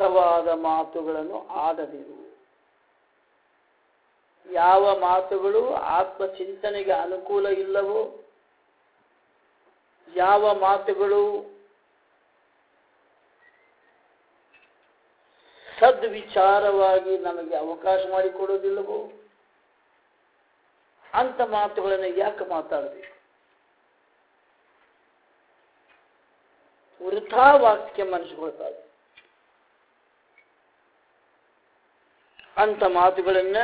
ವ್ಯರ್ಥವಾದ ಮಾತುಗಳನ್ನು ಆಡದಿರು ಯಾವ ಮಾತುಗಳು ಆತ್ಮಚಿಂತನೆಗೆ ಅನುಕೂಲ ಇಲ್ಲವೋ ಯಾವ ಮಾತುಗಳು ಸದ್ವಿಚಾರವಾಗಿ ನಮಗೆ ಅವಕಾಶ ಮಾಡಿಕೊಡೋದಿಲ್ಲವೋ ಅಂತ ಮಾತುಗಳನ್ನು ಯಾಕೆ ಮಾತಾಡಬೇಕು ವೃಥಾ ವಾಕ್ಯ ಮನಸ್ಸುಕೊಳ್ತಾರೆ ಅಂತ ಮಾತುಗಳನ್ನ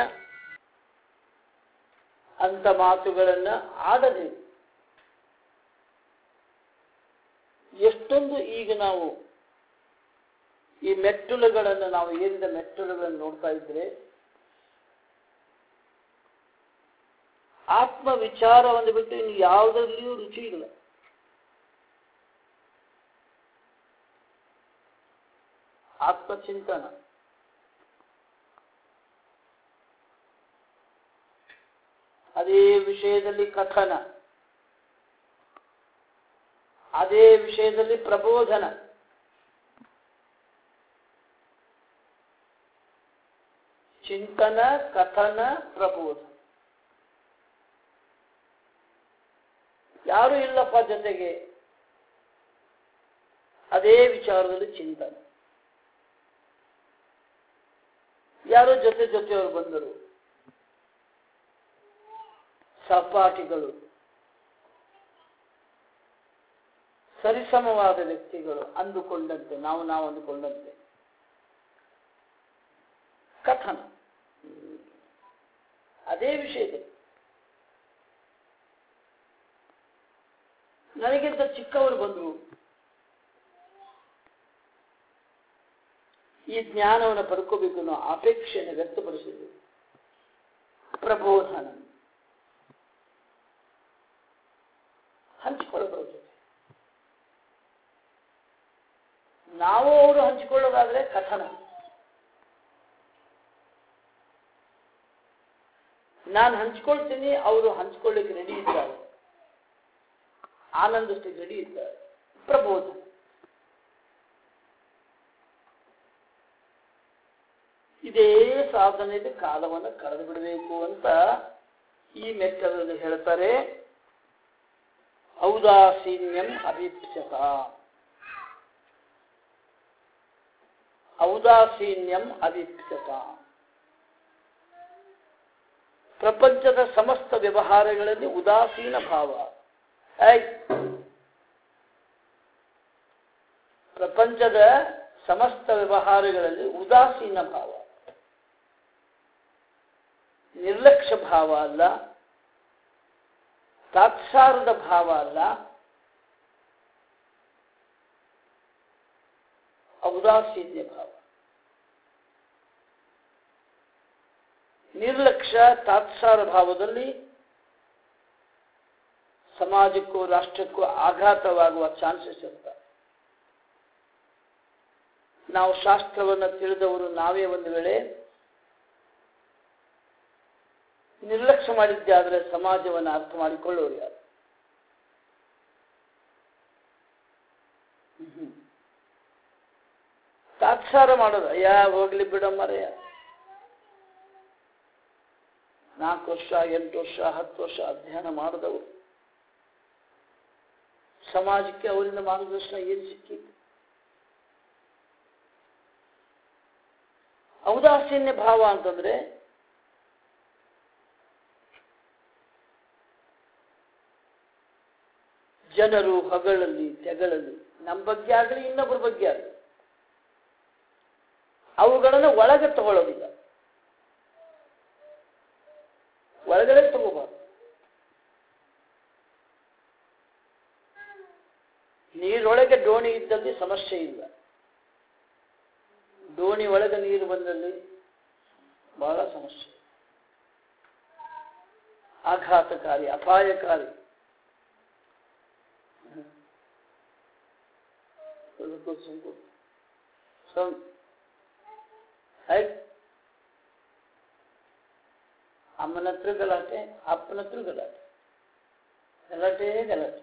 ಅಂತ ಮಾತುಗಳನ್ನ ಆಡದೆ ಎಷ್ಟೊಂದು ಈಗ ನಾವು ಈ ಮೆಟ್ಟಲುಗಳನ್ನು ನಾವು ಏರಿದ ಮೆಟ್ಟಲುಗಳನ್ನು ನೋಡ್ತಾ ಇದ್ರೆ ಆತ್ಮ ವಿಚಾರವನ್ನು ಬಿಟ್ಟು ಇನ್ನು ಯಾವುದರಲ್ಲಿಯೂ ರುಚಿ ಇಲ್ಲ ಆತ್ಮಚಿಂತನ ಅದೇ ವಿಷಯದಲ್ಲಿ ಕಥನ ಅದೇ ವಿಷಯದಲ್ಲಿ ಪ್ರಬೋಧನ ಚಿಂತನ ಕಥನ ಪ್ರಬೋಧ ಯಾರು ಇಲ್ಲಪ್ಪ ಜೊತೆಗೆ ಅದೇ ವಿಚಾರದಲ್ಲಿ ಚಿಂತನೆ ಯಾರೋ ಜೊತೆ ಜೊತೆಯವರು ಬಂದರು ಸಹಪಾಠಿಗಳು ಸರಿಸಮವಾದ ವ್ಯಕ್ತಿಗಳು ಅಂದುಕೊಂಡಂತೆ ನಾವು ನಾವು ಅಂದುಕೊಂಡಂತೆ ಕಥನ ಅದೇ ವಿಷಯದಲ್ಲಿ ನನಗಿಂತ ಚಿಕ್ಕವರು ಬಂದರು ಈ ಜ್ಞಾನವನ್ನು ಪಡ್ಕೋಬೇಕು ಅನ್ನೋ ಅಪೇಕ್ಷೆಯನ್ನು ವ್ಯಕ್ತಪಡಿಸಿದ್ರು ಪ್ರಬೋಧನ ಹಂಚಿಕೊಳ್ಳೋದ್ರ ಜೊತೆ ನಾವು ಅವರು ಹಂಚಿಕೊಳ್ಳೋದಾದ್ರೆ ಕಥನ ನಾನು ಹಂಚ್ಕೊಳ್ತೀನಿ ಅವರು ಹಂಚ್ಕೊಳ್ಳಿಕ್ಕೆ ರೆಡಿ ಇದ್ದಾರೆ ಆನಂದಕ್ಕೆ ರೆಡಿ ಇದ್ದಾರೆ ಪ್ರಬೋಧ ಇದೇ ಸಾಧನೆಯಲ್ಲಿ ಕಾಲವನ್ನು ಕಳೆದು ಬಿಡಬೇಕು ಅಂತ ಈ ಮೆಟ್ಟಲಲ್ಲಿ ಹೇಳ್ತಾರೆ ಔದಾಸೀನ್ಯಂ ಅಭಿಪ್ಸತ ಔದಾಸೀನ್ಯಂ ಅಭಿಪ್ಸತ ಪ್ರಪಂಚದ ಸಮಸ್ತ ವ್ಯವಹಾರಗಳಲ್ಲಿ ಉದಾಸೀನ ಭಾವ ಐ ಪ್ರಪಂಚದ ಸಮಸ್ತ ವ್ಯವಹಾರಗಳಲ್ಲಿ ಉದಾಸೀನ ಭಾವ ನಿರ್ಲಕ್ಷ್ಯ ಭಾವ ಅಲ್ಲ ತಾತ್ಸಾರದ ಭಾವ ಅಲ್ಲ ಔದಾಸೀನ್ಯ ಭಾವ ನಿರ್ಲಕ್ಷ್ಯ ತಾತ್ಸಾರ ಭಾವದಲ್ಲಿ ಸಮಾಜಕ್ಕೂ ರಾಷ್ಟ್ರಕ್ಕೂ ಆಘಾತವಾಗುವ ಚಾನ್ಸಸ್ ಇರ್ತವೆ ನಾವು ಶಾಸ್ತ್ರವನ್ನು ತಿಳಿದವರು ನಾವೇ ಒಂದು ವೇಳೆ ನಿರ್ಲಕ್ಷ್ಯ ಮಾಡಿದ್ದೆ ಆದರೆ ಸಮಾಜವನ್ನು ಅರ್ಥ ಮಾಡಿಕೊಳ್ಳೋರು ಯಾರು ಹ್ಮ್. ತಾತ್ಸಾರ ಮಾಡೋದು ಅಯ್ಯ ಹೋಗ್ಲಿ ಬಿಡಮ್ಮರಯ್ಯ ನಾಲ್ಕು ವರ್ಷ ಎಂಟು ವರ್ಷ ಹತ್ತು ವರ್ಷ ಅಧ್ಯಯನ ಮಾಡಿದವರು ಸಮಾಜಕ್ಕೆ ಅವರಿಂದ ಮಾರ್ಗದರ್ಶನ ಏನು ಸಿಕ್ಕಿತ್ತು ಔದಾಸೀನ್ಯ ಭಾವ ಅಂತಂದ್ರೆ ಜನರು ಹೊಗಳಲ್ಲಿ ತೆಗಳಲ್ಲಿ ನಮ್ಮ ಬಗ್ಗೆ ಆಗಲಿ ಇನ್ನೊಬ್ಬರ ಬಗ್ಗೆ ಆಗಲಿ ಅವುಗಳನ್ನು ಒಳಗೆ ತಗೊಳ್ಳೋದಿಲ್ಲ ಒಳಗಡೆ ತಗೋಬಾರ್ದು ನೀರೊಳಗೆ ದೋಣಿ ಇದ್ದಲ್ಲಿ ಸಮಸ್ಯೆ ಇಲ್ಲ ದೋಣಿ ಒಳಗೆ ನೀರು ಬಂದಲ್ಲಿ ಬಹಳ ಸಮಸ್ಯೆ ಆಘಾತಕಾರಿ ಅಪಾಯಕಾರಿ ಅಮ್ಮನ ಹತ್ರ ಗಲಾಟೆ ಅಪ್ಪನ ಹತ್ರ ಗಲಾಟೆ ಗಲಾಟೆ ಗಲಾಟೆ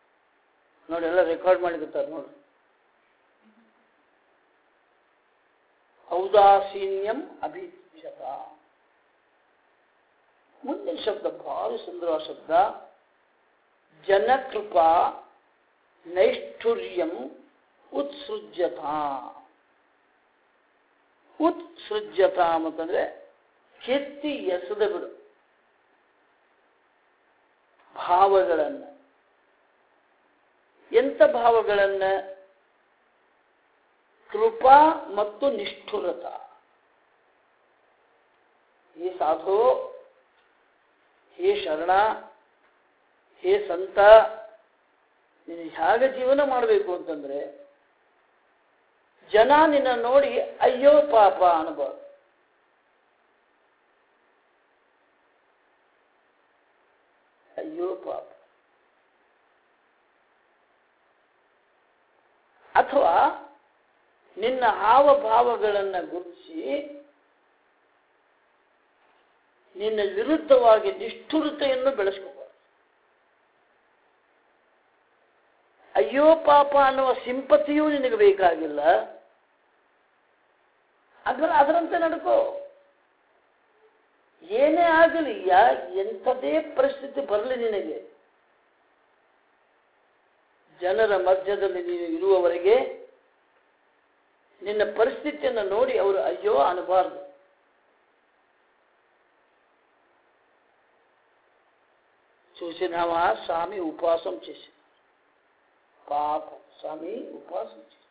ನೋಡಿ ಎಲ್ಲ ರೆಕಾರ್ಡ್ ಮಾಡಿರ್ತಾರೆ ನೋಡಿ ಔದಾಸೀನ್ಯಂ ಅಭಿಜ್ಯತ ಮುಂದಿನ ಶಬ್ದ ಬಹಳ ಸುಂದರವಾದ ಶಬ್ದ ಜನಕೃಪಾ ನೈಷ್ಠುರ್ಯಂ ಉತ್ಸೃಜ್ಯತ ಉತ್ಸೃಜ್ಯತ ಅಂತಂದ್ರೆ ಕೆತ್ತಿ ಎಸೆದ ಬಿಡು ಭಾವಗಳನ್ನ ಎಂಥ ಭಾವಗಳನ್ನ ಕೃಪಾ ಮತ್ತು ನಿಷ್ಠುರತ ಹೇ ಸಾಧು ಹೇ ಶರಣ ಹೇ ಸಂತ ನೀನು ಹೇಗೆ ಜೀವನ ಮಾಡಬೇಕು ಅಂತಂದ್ರೆ ಜನ ನಿನ್ನ ನೋಡಿ ಅಯ್ಯೋ ಪಾಪ ಅನ್ಬಾರ್ದು ಅಯ್ಯೋ ಪಾಪ ಅಥವಾ ನಿನ್ನ ಹಾವಭಾವಗಳನ್ನು ಗುರುತಿಸಿ ನಿನ್ನ ವಿರುದ್ಧವಾಗಿ ನಿಷ್ಠುರತೆಯನ್ನು ಬೆಳೆಸ್ಕೋಬಾರ್ದು ಅಯ್ಯೋ ಪಾಪ ಅನ್ನುವ ಸಿಂಪತಿಯೂ ನಿನಗೆ ಬೇಕಾಗಿಲ್ಲ ಅದರ ಅದರಂತೆ ನಡ್ಕೋ ಏನೇ ಆಗಲಿ ಯಾ ಎಂಥದೇ ಪರಿಸ್ಥಿತಿ ಬರಲಿ ನಿನಗೆ ಜನರ ಮಧ್ಯದಲ್ಲಿ ನೀನು ಇರುವವರೆಗೆ ನಿನ್ನ ಪರಿಸ್ಥಿತಿಯನ್ನು ನೋಡಿ ಅವರು ಅಯ್ಯೋ ಅನ್ನಬಾರ್ದು చూసినావా స్వామి ఉపవాసం చేసి పాప స్వామి ఉపవాసం చేసి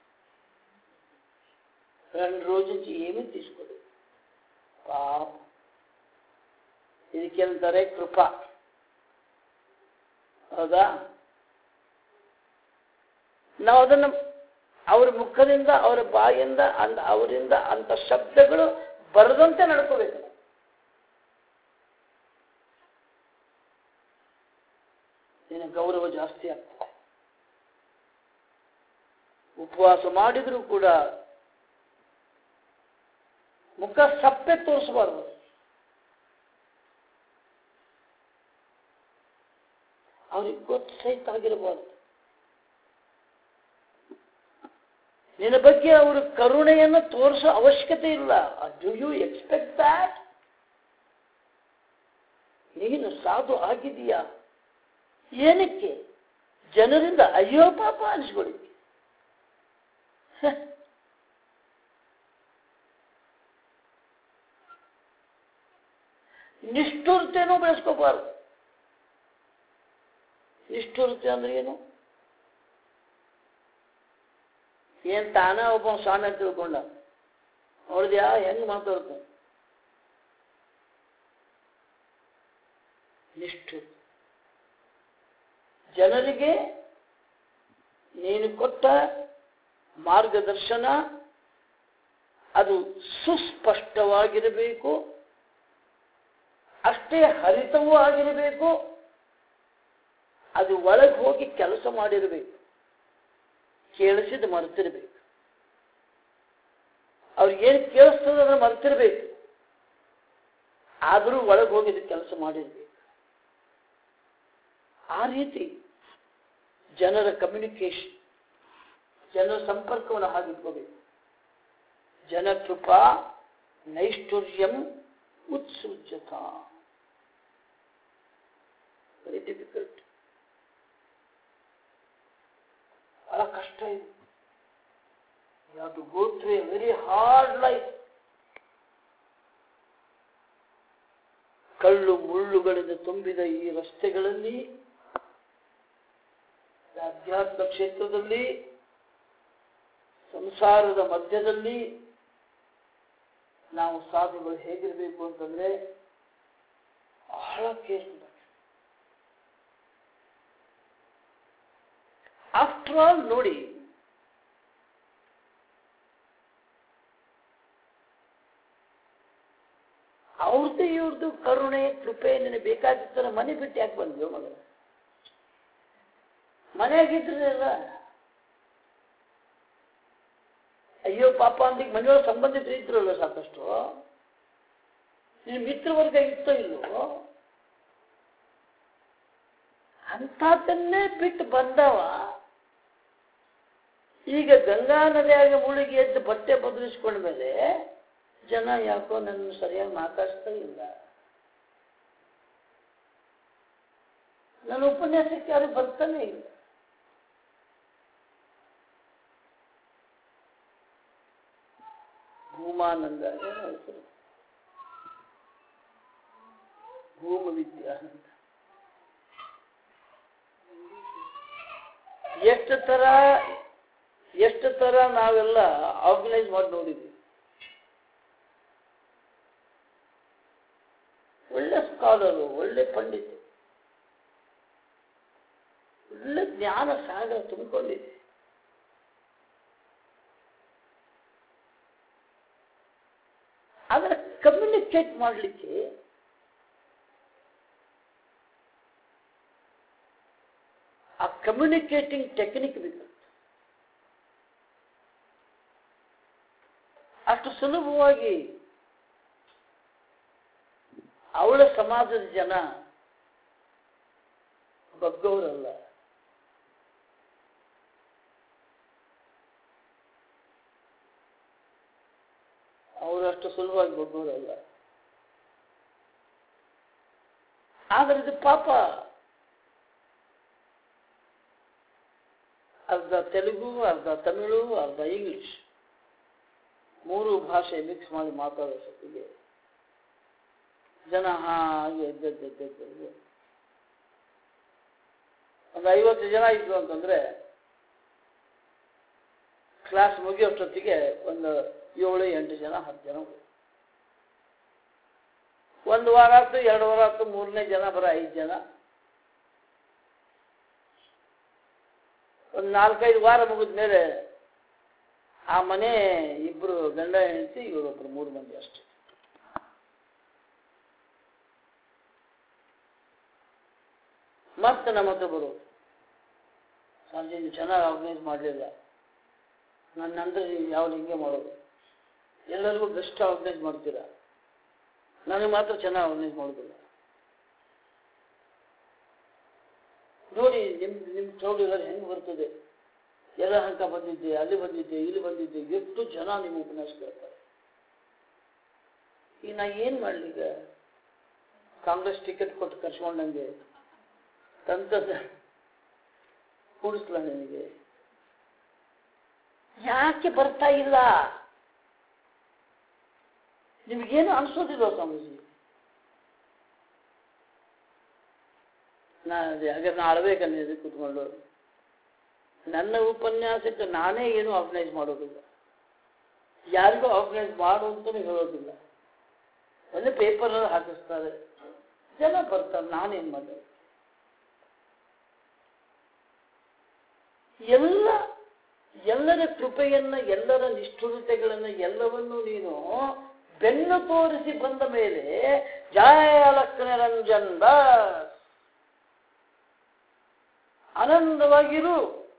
రెండు రోజు నుంచి ఏమీ తీసుకోలేదు పాప ಇದಕ್ಕೆಂತಾರೆ ಕೃಪಾ ಹೌದಾ ನಾವು ಅದನ್ನು ಅವ್ರ ಮುಖದಿಂದ ಅವರ ಬಾಯಿಂದ ಅಂದ ಅವರಿಂದ ಅಂತ ಶಬ್ದಗಳು ಬರದಂತೆ ನಡ್ಕೋಬೇಕು ನಾವು. ನಿನ್ನ ಗೌರವ ಜಾಸ್ತಿ ಆಗ್ತದೆ ಉಪವಾಸ ಮಾಡಿದರೂ ಕೂಡ ಮುಖ ಸಪ್ಪೆ ತೋರಿಸಬಾರ್ದು ಅವ್ರಿಗೆ ಗೊತ್ತು ಸಹಿತ ಆಗಿರಬಾರ್ದು ನಿನ್ನ ಬಗ್ಗೆ ಅವರು ಕರುಣೆಯನ್ನು ತೋರಿಸೋ ಅವಶ್ಯಕತೆ ಇಲ್ಲ ಡು ಯು ಎಕ್ಸ್ಪೆಕ್ಟ್ ದ್ಯಾಟ್ ನೀನು ಸಾಧು ಆಗಿದೀಯಾ ಏನಕ್ಕೆ ಜನರಿಂದ ಅಯ್ಯೋ ಪಾಪ ಅನಿಸ್ಕೊಳ್ಳಿಕ್ಕೆ ಹ. ನಿಷ್ಠುರತೆನೂ ಬೆಳೆಸ್ಕೋಬಾರ್ದು ನಿಷ್ಠುರತೆ ಅಂದ್ರೆ ಏನು ಏನ್ ತಾನ ಒಬ್ಬ ಸ್ವಾಮಿ ಅಂತ ತಿಳ್ಕೊಂಡ ನೋಡಿದ್ಯಾ ಹೆಂಗ್ ಮಾತಾಡ್ತಾನೆ ನಿಷ್ಠುರ ಜನರಿಗೆ ನೀನು ಕೊಟ್ಟ ಮಾರ್ಗದರ್ಶನ ಅದು ಸುಸ್ಪಷ್ಟವಾಗಿರಬೇಕು ಅಷ್ಟೇ ಹರಿತವೂ ಆಗಿರಬೇಕು ಅದು ಒಳಗೆ ಹೋಗಿ ಕೆಲಸ ಮಾಡಿರಬೇಕು ಕೇಳಿಸಿದ ಮರೆತಿರ್ಬೇಕು ಅವ್ರಿಗೇನು ಕೇಳಿಸ್ತದ ಅದನ್ನ ಮರೆತಿರ್ಬೇಕು ಆದರೂ ಒಳಗೆ ಹೋಗಿ ಕೆಲಸ ಮಾಡಿರ್ಬೇಕು ಆ ರೀತಿ ಜನರ ಕಮ್ಯುನಿಕೇಶನ್ ಜನರ ಸಂಪರ್ಕವನ್ನು ಹಾಗಿಟ್ಕೋಬೇಕು ಜನಕೃಪಾ ನೈಷ್ಠುರ್ಯಂ ಉತ್ಸುಜ್ಯತ ವೆರಿ ಡಿಫಿಕಲ್ಟ್ ಬಹಳ ಕಷ್ಟ ಇದೆ you have to go through a very hard life ಕಳ್ಳು ಮುಳ್ಳುಗಳಿಂದ ತುಂಬಿದ ಈ ರಸ್ತೆಗಳಲ್ಲಿ ಅಧ್ಯಾತ್ಮ ಕ್ಷೇತ್ರದಲ್ಲಿ ಸಂಸಾರದ ಮಧ್ಯದಲ್ಲಿ ನಾವು ಸಾಧುಗಳು ಹೇಗಿರಬೇಕು ಅಂತಂದ್ರೆ ಬಹಳ ಕೇರ್ಫುಲ್ ಆಫ್ಟರ್ ಆಲ್ ನೋಡಿ ಅವ್ರದ್ದು ಇವ್ರದ್ದು ಕರುಣೆ ಕೃಪೆ ನಿನಗೆ ಬೇಕಾಗಿತ್ತು ಮನೆ ಬಿಟ್ಟು ಯಾಕೆ ಬಂದ್ಯೋ ಮಗ ಮನೆಯಾಗಿದ್ರಲ್ಲ ಅಯ್ಯೋ ಪಾಪ ಅಂತ ಈಗ ಮನೆಯೊಳಗೆ ಸಂಬಂಧಿತರು ಇದ್ರಲ್ಲ ಸಾಕಷ್ಟು ನಿನ್ನ ಮಿತ್ರವರ್ಗ ಇತ್ತೋ ಇಲ್ಲೋ ಅಂಥದ್ದನ್ನೇ ಬಿಟ್ಟು ಬಂದವ ಈಗ ಗಂಗಾ ನದಿಯಾಗ ಮುಳುಗಿ ಎದ್ದು ಬಟ್ಟೆ ಬದಲಿಸ್ಕೊಂಡ ಮೇಲೆ ಜನ ಯಾಕೋ ನನ್ನ ಸರಿಯಾಗಿ ಮಾತಾಡ್ತಾ ಇಲ್ಲ ನನ್ನ ಉಪನ್ಯಾಸಕ್ಕೆ ಯಾರು ಬರ್ತಾನೆ ಇಲ್ಲ ಭೂಮಾನಂದ ಏನೋ ಹೆಸರು ಭೂಮ ವಿದ್ಯಾನಂದ ಎಷ್ಟು ತರ ಎಷ್ಟು ತರ ನಾವೆಲ್ಲ ಆರ್ಗನೈಸ್ ಮಾಡಿ ನೋಡಿದ್ವಿ ಒಳ್ಳೆ ಸ್ಕಾಲರು ಒಳ್ಳೆ ಪಂಡಿತ ಒಳ್ಳೆ ಜ್ಞಾನ ಸಾಗರ ತುಂಬಿಕೊಂಡಿದೆ ಆದರೆ ಕಮ್ಯುನಿಕೇಟ್ ಮಾಡಲಿಕ್ಕೆ ಆ ಕಮ್ಯುನಿಕೇಟಿಂಗ್ ಟೆಕ್ನಿಕ್ ಬೇಕು ಅಷ್ಟು ಸುಲಭವಾಗಿ ಅವಳ ಸಮಾಜದ ಜನ ಬಗ್ಗವರಲ್ಲ ಅವರಷ್ಟು ಸುಲಭವಾಗಿ ಬಗ್ಗವರಲ್ಲ ಆದರೆ ಇದು ಪಾಪ ಅರ್ಧ ತೆಲುಗು ಅರ್ಧ ತಮಿಳು ಅರ್ಧ ಇಂಗ್ಲಿಷ್ ಮೂರು ಭಾಷೆ ಮಿಕ್ಸ್ ಮಾಡಿ ಮಾತಾಡೋ ಸತ್ತಿಗೆ ಜನ ಹಾಗೆ ಎದ್ದೆದ್ದೆದ್ದೆದ್ದು ಒಂದು ಐವತ್ತು ಜನ ಇದ್ರು ಅಂತಂದ್ರೆ ಕ್ಲಾಸ್ ಮುಗಿಯೋಷ್ಟೊತ್ತಿಗೆ ಒಂದು ಏಳು ಎಂಟು ಜನ ಹತ್ತು ಜನ ಹೋದ್ರು. ಒಂದು ವಾರ ಆಯ್ತು ಎರಡು ವಾರ ಆಯ್ತು ಮೂರನೇ ಜನ ಬರೋ ಐದು ಜನ ಒಂದು ನಾಲ್ಕೈದು ವಾರ ಮುಗಿದ ಮೇಲೆ ಆ ಮನೆ ಇಬ್ರು ಗಂಡ ಹೆಂಡತಿ ಇವರೊಬ್ರು ಮೂರು ಮಂದಿ ಅಷ್ಟೇ ಮತ್ತೆ ನಮ್ಮ ಹತ್ರ ಬರೋದು ಸಂಜೆ ನೀವು ಚೆನ್ನಾಗಿ ಆರ್ಗನೈಸ್ ಮಾಡಲಿಲ್ಲ ನನ್ನ ಅಂದ್ರೆ ನೀವು ಯಾವ್ದು ಹಿಂಗೆ ಮಾಡೋದು ಎಲ್ಲರಿಗೂ ಬೆಸ್ಟ್ ಆರ್ಗನೈಸ್ ಮಾಡ್ತೀರಾ ನನಗೆ ಮಾತ್ರ ಚೆನ್ನಾಗಿ ಆರ್ಗನೈಸ್ ಮಾಡೋದಿಲ್ಲ ನೋಡಿ ನಿಮ್ ನಿಮ್ ಕ್ರೌಡ್ ಎಲ್ಲ ಹೆಂಗೆ ಬರ್ತದೆ ಎಲ್ಲ ಹಂಕ ಬಂದಿದ್ದೆ ಅಲ್ಲಿ ಬಂದಿದ್ದೆ ಇಲ್ಲಿ ಬಂದಿದ್ದೆ ಎಷ್ಟು ಜನ ನಿಮ್ಮ ಉಪನ್ಯಾಸ ಕೇಳ್ತಾರೆ ಈಗ ನಾ ಏನ್ ಮಾಡ್ಲಿ ಈಗ ಕಾಂಗ್ರೆಸ್ ಟಿಕೆಟ್ ಕೊಟ್ಟು ಕರ್ಸ್ಕೊಂಡಂಗೆ ತಂತದ ಕೂಡಿಸ್ಲ ನಿನಗೆ ಯಾಕೆ ಬರ್ತಾ ಇಲ್ಲ ನಿಮಗೇನು ಅನ್ಸೋದಿಲ್ಲ ಸ್ವಾಮೀಜಿ ನಾ ಹಾಗಾದ್ರೆ ನಾ ಅಳಬೇಕನ್ನಿದೆ ಕೂತ್ಕೊಂಡು ನನ್ನ ಉಪನ್ಯಾಸಕ್ಕೆ ನಾನೇ ಏನು ಆರ್ಗನೈಸ್ ಮಾಡೋದಿಲ್ಲ ಯಾರಿಗೂ ಆರ್ಗನೈಸ್ ಮಾಡು ಅಂತಲೂ ಹೇಳೋದಿಲ್ಲ ಒಂದು ಪೇಪರಲ್ಲಿ ಹಾಕಿಸ್ತಾರೆ ಜನ ಬರ್ತಾರೆ ನಾನೇನು ಮಾಡೋದು ಎಲ್ಲ ಎಲ್ಲರ ಕೃಪೆಯನ್ನ ಎಲ್ಲರ ನಿಷ್ಠುರತೆಗಳನ್ನ ಎಲ್ಲವನ್ನೂ ನೀನು ಬೆನ್ನು ತೋರಿಸಿ ಬಂದ ಮೇಲೆ ಜಯ ಲಕ್ಷ್ಮೀರಂಜನ್ ದಾಸ್ ಆನಂದವಾಗಿರು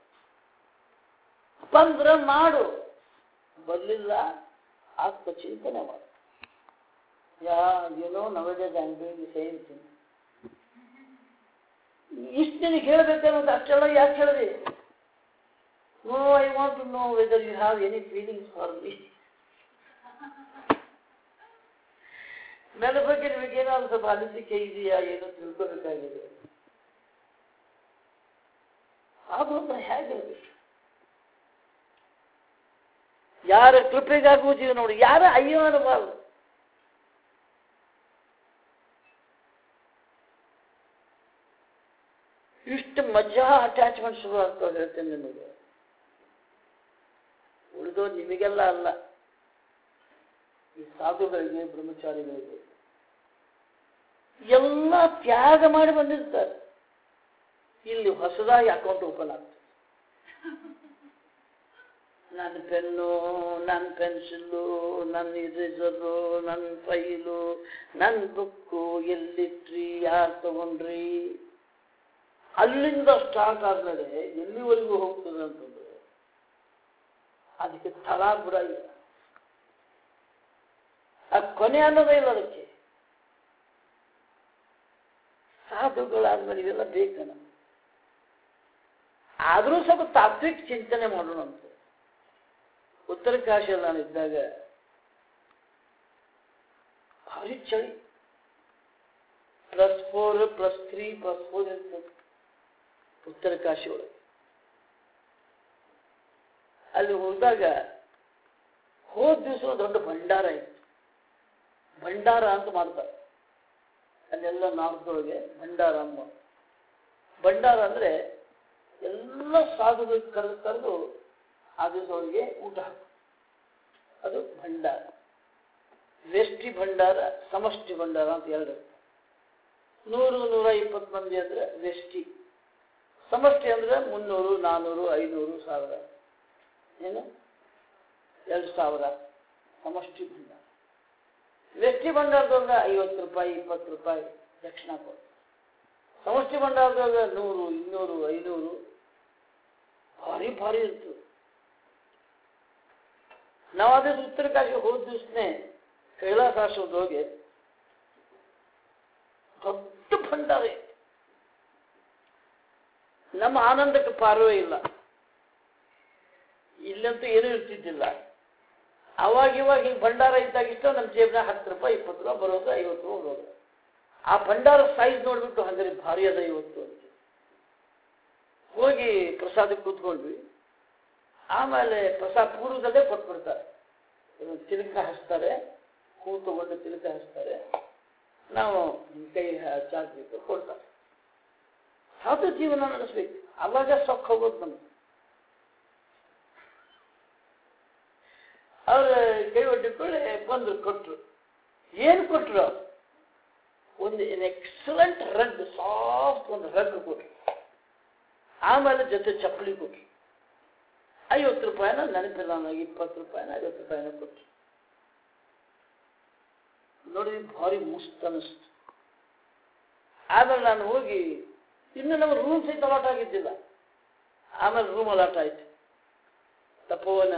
ಬಂದ್ರ ಮಾಡು ಬರ್ಲಿಲ್ಲ ಆತ್ಮ ಚಿಂತನೆ ಮಾಡು ಯಾ ಏನೋ ನವಜ ಅಂಗಡಿ ಸೇಮ್ ಥಿಂಗ್ ಇಷ್ಟು ನಿನಗೆ ಹೇಳ್ಬೇಕನ್ನೋದು ಅಷ್ಟೆಲ್ಲ ಯಾಕೆ ಹೇಳಿದೆ no I want to know whether you have any feelings for me ನನ್ನ ಬಗ್ಗೆ ನಿಮಗೇನಾದ್ರು ಸ್ವಲ್ಪ ಅನಿಸಿಕೆ ಇದೆಯಾ ಏನೋ ತಿಳ್ಕೋಬೇಕಾಗಿದೆ ಆಗೋದು ಹೇಗಿರಬೇಕು ಯಾರ ಕೃಪೆಗಾಗುವುದಿಲ್ಲ ನೋಡಿ ಯಾರ ಅಯ್ಯೋ ಅನ್ನಬಾರದು ಇಷ್ಟು ಮಜಾ ಅಟ್ಯಾಚ್ಮೆಂಟ್ ಶುರು ಆಗ್ತಾ ಹೇಳ್ತೇನೆ ನಿಮಗೆ ಉಳಿದೋ ನಿಮಗೆಲ್ಲ ಅಲ್ಲ ಈ ಸಾಧುಗಳಿಗೆ ಬ್ರಹ್ಮಚಾರಿಗಳಿಗೆ ಎಲ್ಲ ತ್ಯಾಗ ಮಾಡಿ ಬಂದಿರ್ತಾರೆ ಇಲ್ಲಿ ಹೊಸದಾಗಿ ಅಕೌಂಟ್ ಓಪನ್ ಆಗ್ತದೆ ನನ್ನ ಪೆನ್ನು ನನ್ನ ಪೆನ್ಸಿಲ್ಲು ನನ್ನ ಇರೇಸರು ನನ್ನ ಫೈಲು ನನ್ನ ಬುಕ್ಕು ಎಲ್ಲಿಟ್ರಿ ಯಾರು ತಗೊಂಡ್ರಿ ಅಲ್ಲಿಂದ ಸ್ಟಾರ್ಟ್ ಆದ್ಮೇಲೆ ಎಲ್ಲಿವರೆಗೂ ಹೋಗ್ತದೆ ಅಂತಂದ್ರೆ ಅದಕ್ಕೆ ತಲಾ ಬುಡ ಇಲ್ಲ ಆ ಕೊನೆ ಅನ್ನೋದೇ ಇಲ್ಲ ಅದಕ್ಕೆ ಸಾಧುಗಳಾದ್ಮೇಲೆ ಇವೆಲ್ಲ ಬೇಕು ನಮ್ಗೆ ಆದರೂ ಸ್ವಲ್ಪ ತಾತ್ವಿಕ ಚಿಂತನೆ ಮಾಡೋಣ ಅಂತ ಉತ್ತರ ಕಾಶಿಯಲ್ಲಿ ನಾನು ಇದ್ದಾಗ ಭಾರಿ ಚಳಿ plus four plus three plus four ಇರ್ತದೆ ಉತ್ತರ ಕಾಶಿ ಒಳಗೆ ಅಲ್ಲಿ ಹೋದಾಗ ಹೋದ ದಿವಸ ದೊಡ್ಡ ಭಂಡಾರ ಇತ್ತು ಭಂಡಾರ ಅಂತ ಮಾಡ್ತಾರೆ ಅಲ್ಲೆಲ್ಲ ನಾರ್ದೊಳಗೆ ಭಂಡಾರ ಅಂಬ ಭಂಡಾರ ಅಂದ್ರೆ ಎಲ್ಲ ಸಾಧುಗಳು ಕರೆದು ಕರೆದು ಆ ದಿವಸದೊಳಗೆ ಊಟ ಹಾಕು ಅದು ಭಂಡಾರ ವ್ಯಷ್ಟಿ ಭಂಡಾರ ಸಮಷ್ಟಿ ಭಂಡಾರ ಅಂತ ಎರಡು ನೂರು ನೂರ ಇಪ್ಪತ್ತು ಮಂದಿ ಅಂದ್ರೆ ವ್ಯಷ್ಟಿ ಸಮಷ್ಟಿ ಅಂದ್ರೆ ಮುನ್ನೂರು ನಾನ್ನೂರು ಐನೂರು ಸಾವಿರ ಏನು ಎರಡು ಸಾವಿರ ಸಮಷ್ಟಿ ಭಂಡಾರ ವ್ಯಕ್ತಿ ಭಂಡಾರದಾಗ ಐವತ್ತು ರೂಪಾಯಿ ಇಪ್ಪತ್ತು ರೂಪಾಯಿ ದಕ್ಷಿಣ ಕೊಡ್ತಾರೆ ಸಮಷ್ಟಿ ಭಂಡಾರದಾಗ ನೂರು ಇನ್ನೂರು ಐನೂರು ಭಾರಿ ಭಾರಿ ಇರ್ತದೆ ನಾವು ಅದೇ ಉತ್ತರ ಕಾಶಿ ಹೋದ ದಿವಸನೇ ಕೈಲಾಸಾಶ್ರಮದ ಹೋಗಿ ದೊಡ್ಡ ಭಂಡಾರ ಇತ್ತು. ನಮ್ಮ ಆನಂದಕ್ಕೆ ಪಾರವೇ ಇಲ್ಲ ಇಲ್ಲಂತೂ ಏನೂ ಇರ್ತಿದ್ದಿಲ್ಲ ಅವಾಗ ಇವಾಗ ಹಿಂಗೆ ಭಂಡಾರ ಇದ್ದಾಗ ಇಷ್ಟ ನಮ್ಮ ಜೇಬ್ನಾಗ ಹತ್ತು ರೂಪಾಯಿ ಇಪ್ಪತ್ತು ರೂಪಾಯಿ ಬರೋದು ಐವತ್ತು ರೂಪಾಯಿ ಬರೋದು ಆ ಭಂಡಾರ ಸೈಜ್ ನೋಡ್ಬಿಟ್ಟು ಹಂಗಾರೆ ಭಾರಿ ಅದ ಇವತ್ತು ಅಂತ ಹೋಗಿ ಪ್ರಸಾದಕ್ಕೆ ಕೂತ್ಕೊಂಡ್ವಿ ಆಮೇಲೆ ಪ್ರಸಾದ ಪೂರ್ವದಲ್ಲೇ ಕೊಟ್ಬಿಡ್ತಾರೆ ಇದು ತಿಲಕ ಹಚ್ತಾರೆ ಹೂ ತಗೊಂಡು ತಿಲಕ ಹಚ್ತಾರೆ ನಾವು ಹಿಂಗ್ ಕೈ ಚಾಚಬೇಕು ಕೊಡ್ತಾರೆ ಅದು ಜೀವನ ನಡೆಸ್ಬೇಕು ಅವಾಗ ಸೊಕ್ಕ ಹೋಗೋದು ನಮ್ಗೆ ಅವ್ರ ಕೈ ಒಡ್ಡಿಕೊಳ್ಳಿ ಬಂದ್ರು ಕೊಟ್ರು ಏನು ಕೊಟ್ರು ಒಂದು ಎಕ್ಸಲೆಂಟ್ ರಗ್ ಸಾಫ್ಟ್ ಒಂದು ರಗ್ ಕೊಟ್ರು ಆಮೇಲೆ ಜೊತೆ ಚಪ್ಪಲಿ ಕೊಟ್ರು ಐವತ್ತು ರೂಪಾಯಿನ ನೆನಪಿಲ್ಲ ನನಗೆ ಇಪ್ಪತ್ತು ರೂಪಾಯಿನ ಐವತ್ತು ರೂಪಾಯಿನ ಕೊಟ್ರು ನೋಡಿ ಭಾರಿ ಮಸ್ತ್ ಅನಿಸ್ತು ಆಮೇಲೆ ನಾನು ಹೋಗಿ ಇನ್ನು ನಮ್ಮ ರೂಮ್ ಸಹಿತ ಅಲಾಟ್ ಆಗಿದ್ದಿಲ್ಲ ಆಮೇಲೆ ರೂಮ್ ಅಲಾಟ್ ಆಯ್ತು ತಪೋವನ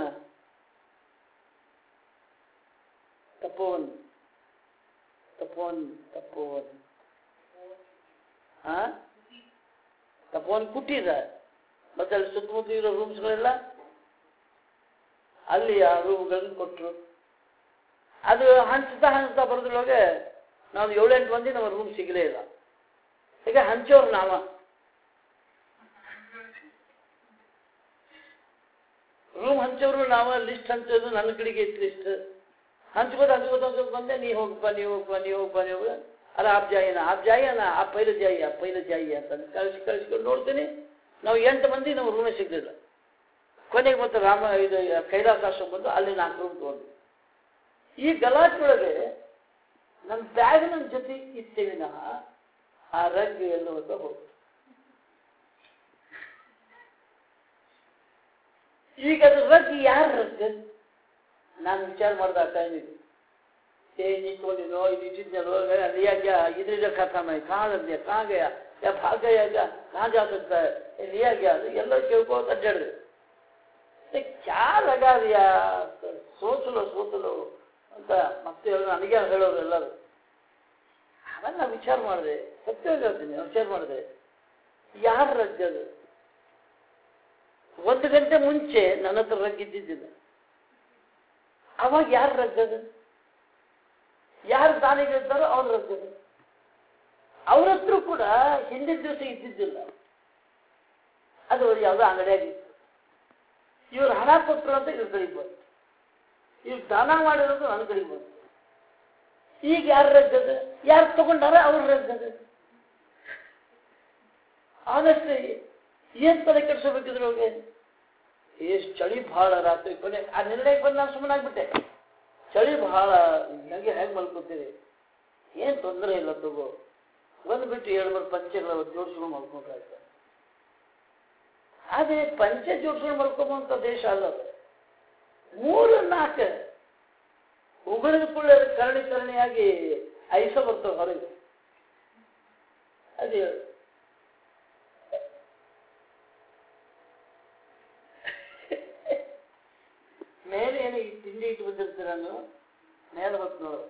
ತಪೋವನ್ ತಪೋವನ್ ತಪೋವನ್ ಹಾ ತಪೋವನ್ ಕುಟೀರ ಮತ್ತೆ ಅಲ್ಲಿ ಸುತ್ತಮುತ್ತ ಇರೋ ರೂಮ್ಸ್ಗಳೆಲ್ಲ ಅಲ್ಲಿ ಆ ರೂಮ್ಗಳನ್ನು ಕೊಟ್ಟರು ಅದು ಹಂಚ್ತಾ ಹಂಚ್ತಾ ಬರೋದ್ರೊಳಗೆ ನಾವು ಏಳೆಂಟು ಮಂದಿ ನಮ್ಮ ರೂಮ್ ಸಿಗಲೇ ಇಲ್ಲ ಈಗ ಹಂಚೋರು ನಾವ ರೂಮ್ ಹಂಚೋರು ನಾವ ಲಿಸ್ಟ್ ಹಂಚೋದು ನನ್ನ ಕಡೆಗೆ ಇತ್ತು ಲಿಸ್ಟ್ ಹಂಚ್ಕೋತ ಹಂಚ್ಕೋತ ಹಂಚ್ಕೋತ ಬಂದೆ ನೀ ಹೋಗಪ್ಪ ನೀ ಹೋಗಪ್ಪ ನೀ ಹೋಗಪ್ಪ ನೀ ಹೋಗ ಅಲ್ಲ ಆಪ್ ಜಾಯಿನ ಆಪ್ ಜಾಯಿನ ಆ ಪೈಲ ಜಾಯಿ ಆ ಪೈಲ ಜಾಯಿ ಅಂತ ಕಳಿಸಿ ಕಳಿಸ್ಕೊಂಡು ನೋಡ್ತೀನಿ ನಾವು ಎಂಟು ಮಂದಿ ನಮ್ಮ ರೂಮೇ ಸಿಗಲಿಲ್ಲ ಕೊನೆಗೆ ಮತ್ತೆ ರಾಮ ಇದು ಕೈಲಾಸಾಶ್ರಮ ಬಂದು ಅಲ್ಲಿ ನಾಲ್ಕು ರೂಮ್ ತಗೊಂಡು ಈ ಗಲಾಟೆಯೊಳಗೆ ನಮ್ಮ ಬ್ಯಾಗ್ ನನ್ನ ಜೊತೆ ಇತ್ತೇ ವಿನಃ ಆ ರಗ್ ಎಲ್ಲವತ್ತ ಹೋಗ್ತು ಈಗ ಅದು ರಗ್ ಯಾರ ರಗ್ ನಾನು ವಿಚಾರ ಮಾಡ್ದೆ ಆ ಟೈಮಿಗೆ ये निकोली लो ये चीज लो गया लिया गया इधर इधर खाता मैं कहाँ रख दिया कहाँ गया या भाग गया क्या कहाँ जा सकता है ये लिया गया ಎಲ್ಲೋ ಕೇಳ್ಕೋತ ಅಡ್ಡಾಡಿದೆ ये क्या लगा दिया सोच लो सोच लो ಅಂತ ಮತ್ತೆ ಹೇಳೋದು ನನಗೆ ಹೇಳೋರು ಎಲ್ಲರೂ ಆಮೇಲೆ ನಾನು ವಿಚಾರ ಮಾಡಿದೆ ಸತ್ಯ ಹೇಳ್ತೀನಿ ವಿಚಾರ ಮಾಡಿದೆ ಯಾರ ರಗ್ಗದು ಒಂದು ಗಂಟೆ ಮುಂಚೆ ನನ್ನ ಹತ್ರ ರಗ್ಗಿದ್ದಿದ್ದಿಲ್ಲ ಅವಾಗ ಯಾರು ರಗ್ಗದು ಯಾರು ದಾನಿಗಳಿದ್ದಾರೋ ಅವ್ರ ರಗ್ಗದು ಅವ್ರ ಹತ್ರ ಕೂಡ ಹಿಂದಿನ ದಿವಸ ಇದ್ದಿದ್ದಿಲ್ಲ ಅದು ಯಾವುದೋ ಅಂಗಡಿಯಾಗಿತ್ತು ಇವ್ರು ಹಣ ಕೊಟ್ಟರು ಅಂತ ಇವ್ರ ಕಡೆಗೆ ಬಂತು ಇವ್ರು ದಾನ ಮಾಡಿರೋದು ನನ್ನ ಕಡೆಗೆ ಬಂತು ಈಗ ಯಾರು ರಗ್ಗದು ಯಾರು ತಗೊಂಡಾರ ಅವ್ರ ರಗ್ಗದು ಆದಷ್ಟೇ ಏನ್ ತಲೆ ಕೆಡ್ಸೋಬೇಕಿದ್ರು ಅವ್ರಿಗೆ ಎಷ್ಟು ಚಳಿ ಬಹಳ ರಾತ್ರಿ ಕೊನೆ ಆ ನಿರ್ಣಯಕ್ಕೆ ಬಂದು ನಾನು ಸುಮ್ಮನೆ ಆಗ್ಬಿಟ್ಟೆ ಚಳಿ ಬಹಳ ನನಗೆ ಹೆಂಗೆ ಮಲ್ಕೋತೀರಿ ಏನು ತೊಂದರೆ ಇಲ್ಲ ತಗೋ ಬಂದ್ಬಿಟ್ಟು ಎರಡು ಮೂರು ಪಂಚೆಗಳ ಜೋಡಿಸ್ಕೊಂಡು ಮಲ್ಕೊಂಡ್ರೆ ಆಯ್ತು ಆದರೆ ಪಂಚೆ ಜೋಡಿಸ್ಕೊಂಡು ಮಲ್ಕೊಂಬಂತ ದೇಶ ಅಲ್ಲ ಅದು ಮೂರು ನಾಲ್ಕು ಉಗುಳಿದ ಕೂಡಲೇ ಅದು ಕರಣಿ ಕರಣಿಯಾಗಿ ಐಸ ಬರ್ತವೆ ಹೊರಗೆ ಅದೇ ಮೇಲೆ ಏನು ಈ ತಿಂಡಿ ಇಟ್ಟು ಬಂದಿರ್ತೀರ ನೀವು ಮೇಲೆ ಹೊತ್ತು ನೋಡು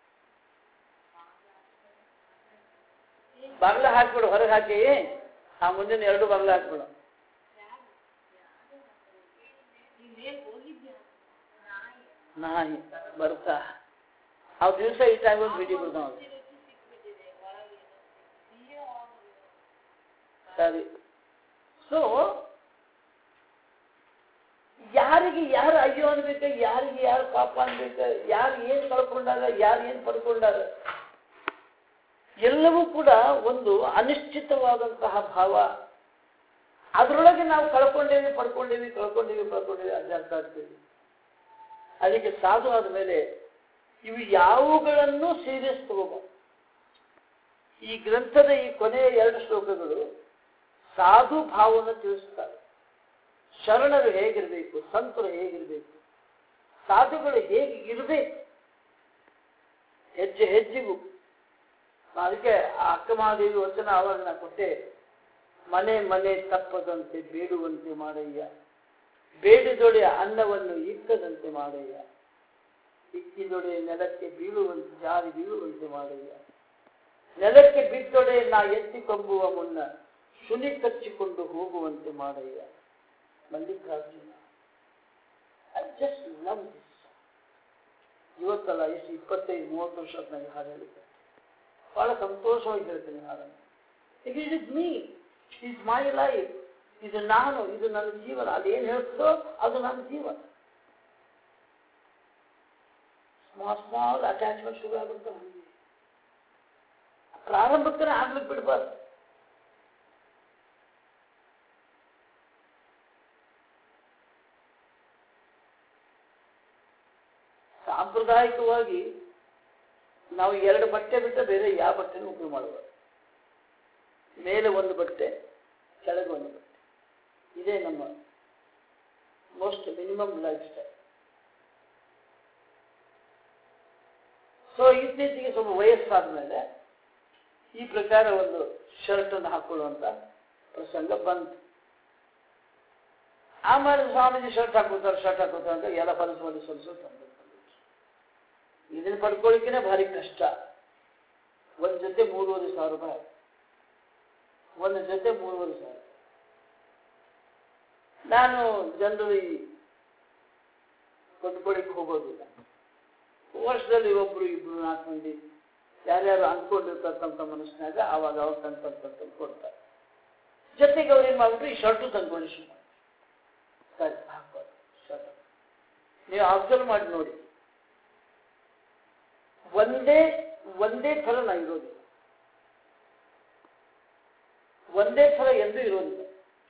ಬಾಗ್ಲ ಹಾಕ್ಬಿಡು ಹೊರಗೆ ಹಾಕಿ ಆ ಮುಂದಿನ ಎರಡು ಬಾಗ್ಲ ಹಾಕ್ಬಿಡು ನಾಯಿ ಬರ್ತಾ ಆ ದಿವಸ ಈ ಟೈಮ್ ಭೇಟಿ ಬಿಡ್ತಾವ ಸರಿ ಸೊ ಯಾರಿಗೆ ಯಾರು ಅಯ್ಯೋ ಅನ್ಬೇಕ ಯಾರಿಗೆ ಯಾರು ಪಾಪ ಅನ್ಬೇಕ ಯಾರು ಏನ್ ಕಳ್ಕೊಂಡಾರ ಯಾರು ಏನ್ ಪಡ್ಕೊಂಡಾರ ಎಲ್ಲವೂ ಕೂಡ ಒಂದು ಅನಿಶ್ಚಿತವಾದಂತಹ ಭಾವ ಅದರೊಳಗೆ ನಾವು ಕಳ್ಕೊಂಡೇವಿ ಪಡ್ಕೊಂಡೇವಿ ಕಳ್ಕೊಂಡೇವಿ ಪಡ್ಕೊಂಡೇವಿ ಅಡ್ಡಾಡ್ತಾ ಇರ್ತೀವಿ ಅದಕ್ಕೆ ಸಾಧು ಆದ್ಮೇಲೆ ಇವು ಯಾವುಗಳನ್ನು ಸೀರಿಯಸ್ ತಗೋಬಾರ್ದು ಈ ಗ್ರಂಥದ ಈ ಕೊನೆಯ ಎರಡು ಶ್ಲೋಕಗಳು ಸಾಧು ಭಾವವನ್ನು ತಿಳಿಸ್ತಾರೆ ಶರಣರು ಹೇಗಿರಬೇಕು ಸಂತರು ಹೇಗಿರಬೇಕು ಸಾಧುಗಳು ಹೇಗೆ ಇರಬೇಕು ಹೆಜ್ಜೆ ಹೆಜ್ಜೆಗೂ ನಾ ಅದಕ್ಕೆ ಆ ಅಕ್ಕ ಮಹಾದೇವಿ ವಚನ ಆವಾಗ ನಾ ಕೊಟ್ಟೆ ಮನೆ ಮನೆ ತಪ್ಪದಂತೆ ಬೇಡುವಂತೆ ಮಾಡಯ್ಯ ಬೇಡಿದೊಡೆ ಅನ್ನವನ್ನು ಇಕ್ಕದಂತೆ ಮಾಡಯ್ಯ ಇಕ್ಕಿದೊಡೆ ನೆಲಕ್ಕೆ ಬೀಳುವಂತೆ ಜಾರಿ ಬೀಳುವಂತೆ ಮಾಡಯ್ಯ ನೆಲಕ್ಕೆ ಬಿದ್ದೊಡೆ ನಾ ಎತ್ತಿ ಕೊಂಬುವ ಮುನ್ನ ಸುನಿ ಕಚ್ಚಿಕೊಂಡು ಹೋಗುವಂತೆ ಮಾಡಯ್ಯ Mallikarjuna I just love this ಇವತ್ತಲ್ಲ ಎಷ್ಟು ಇಪ್ಪತ್ತೈದು ಮೂವತ್ತು ವರ್ಷ ನನಗೆ ಹಾಡು ಹೇಳಿದ್ದೆ ಬಹಳ ಸಂತೋಷವಾಗಿ ಹೇಳ್ತೀನಿ ಹಾಡನ್ನು it is is me is my life ಇದು ನಾನು ಇದು ನನ್ನ ಜೀವನ ಅದೇನು ಹೇಳ್ತದೋ ಅದು ನನ್ನ ಜೀವನ ಸ್ಮಾಲ್ ಸ್ಮಾಲ್ ಅಟ್ಯಾಚ್ಮೆಂಟ್ ಶುರು ಆಗುತ್ತೆ ನಮಗೆ ಪ್ರಾರಂಭಕ್ಕನೇ ಆಗ್ಲಿಕ್ಕೆ ಬಿಡಬಾರ್ದು ಸಾಂಪ್ರದಾಯಿಕವಾಗಿ ನಾವು ಎರಡು ಬಟ್ಟೆ ಬಿಟ್ಟರೆ ಬೇರೆ ಯಾವ ಬಟ್ಟೆನೂ ಉಪಯೋಗ ಮಾಡಬಾರ್ದು ಮೇಲೆ ಒಂದು ಬಟ್ಟೆ ಕೆಳಗೆ ಒಂದು ಬಟ್ಟೆ ಇದೇ ನಮ್ಮ most minimum lifestyle so ಇತ್ತೀಚೆಗೆ ಸ್ವಲ್ಪ ವಯಸ್ಸಾದ ಮೇಲೆ ಈ ಪ್ರಕಾರ ಒಂದು ಶರ್ಟ್ ಅನ್ನು ಹಾಕೊಳ್ಳುವಂತ ಪ್ರಸಂಗ ಬಂತು ಆಮೇಲೆ ಸ್ವಾಮೀಜಿ ಶರ್ಟ್ ಹಾಕೋತಾರೆ ಶರ್ಟ್ ಹಾಕೋತಾರೆ ಅಂತ ಎಲ್ಲ ಹೊಲಸು ಹೊಲಸು ಹೊಲಸು ತಂದು ಇದನ್ನ ಪಡ್ಕೊಳ್ಳಿಕ್ಕೆ ಭಾರಿ ಕಷ್ಟ ಒಂದ್ ಜೊತೆ ಮೂರುವರೆ ಸಾವಿರ ರೂಪಾಯಿ ಒಂದು ಜೊತೆ ಮೂರುವರೆ ಸಾವಿರ ನಾನು ಜನರಲಿ ಕೊಂಡ್ಕೊಳ್ಳಿಕ್ಕೆ ಹೋಗೋದಿಲ್ಲ ವರ್ಷದಲ್ಲಿ ಒಬ್ರು ಇಬ್ರು ನಾಲ್ಕು ಮಂದಿ ಯಾರ್ಯಾರು ಅಂದ್ಕೊಂಡಿರ್ತಕ್ಕಂಥ ಮನಸ್ಸಿನಾಗ ಆವಾಗ ಅವ್ರು ತಂದು ತಂದು ತಂದು ತಂದು ಕೊಡ್ತಾರೆ ಜೊತೆಗೆ ಅವ್ರು ಏನ್ ಮಾಡ್ಬಿಟ್ರು ಈ ಶರ್ಟು ತಂದ್ಕೊಳ್ಳಿ ಶುರು ಮಾಡಿ ಸರಿ ಹಾಕೋದು ಶರ್ಟ್ ನೀವು ಅಬ್ಸರ್ವ್ ಮಾಡಿ ನೋಡಿ ಒಂದೇ ಒಂದೇ ಥರ ನಾ ಇರೋದಿಲ್ಲ ಒಂದೇ ಥರ ಎಂದೂ ಇರೋದಿಲ್ಲ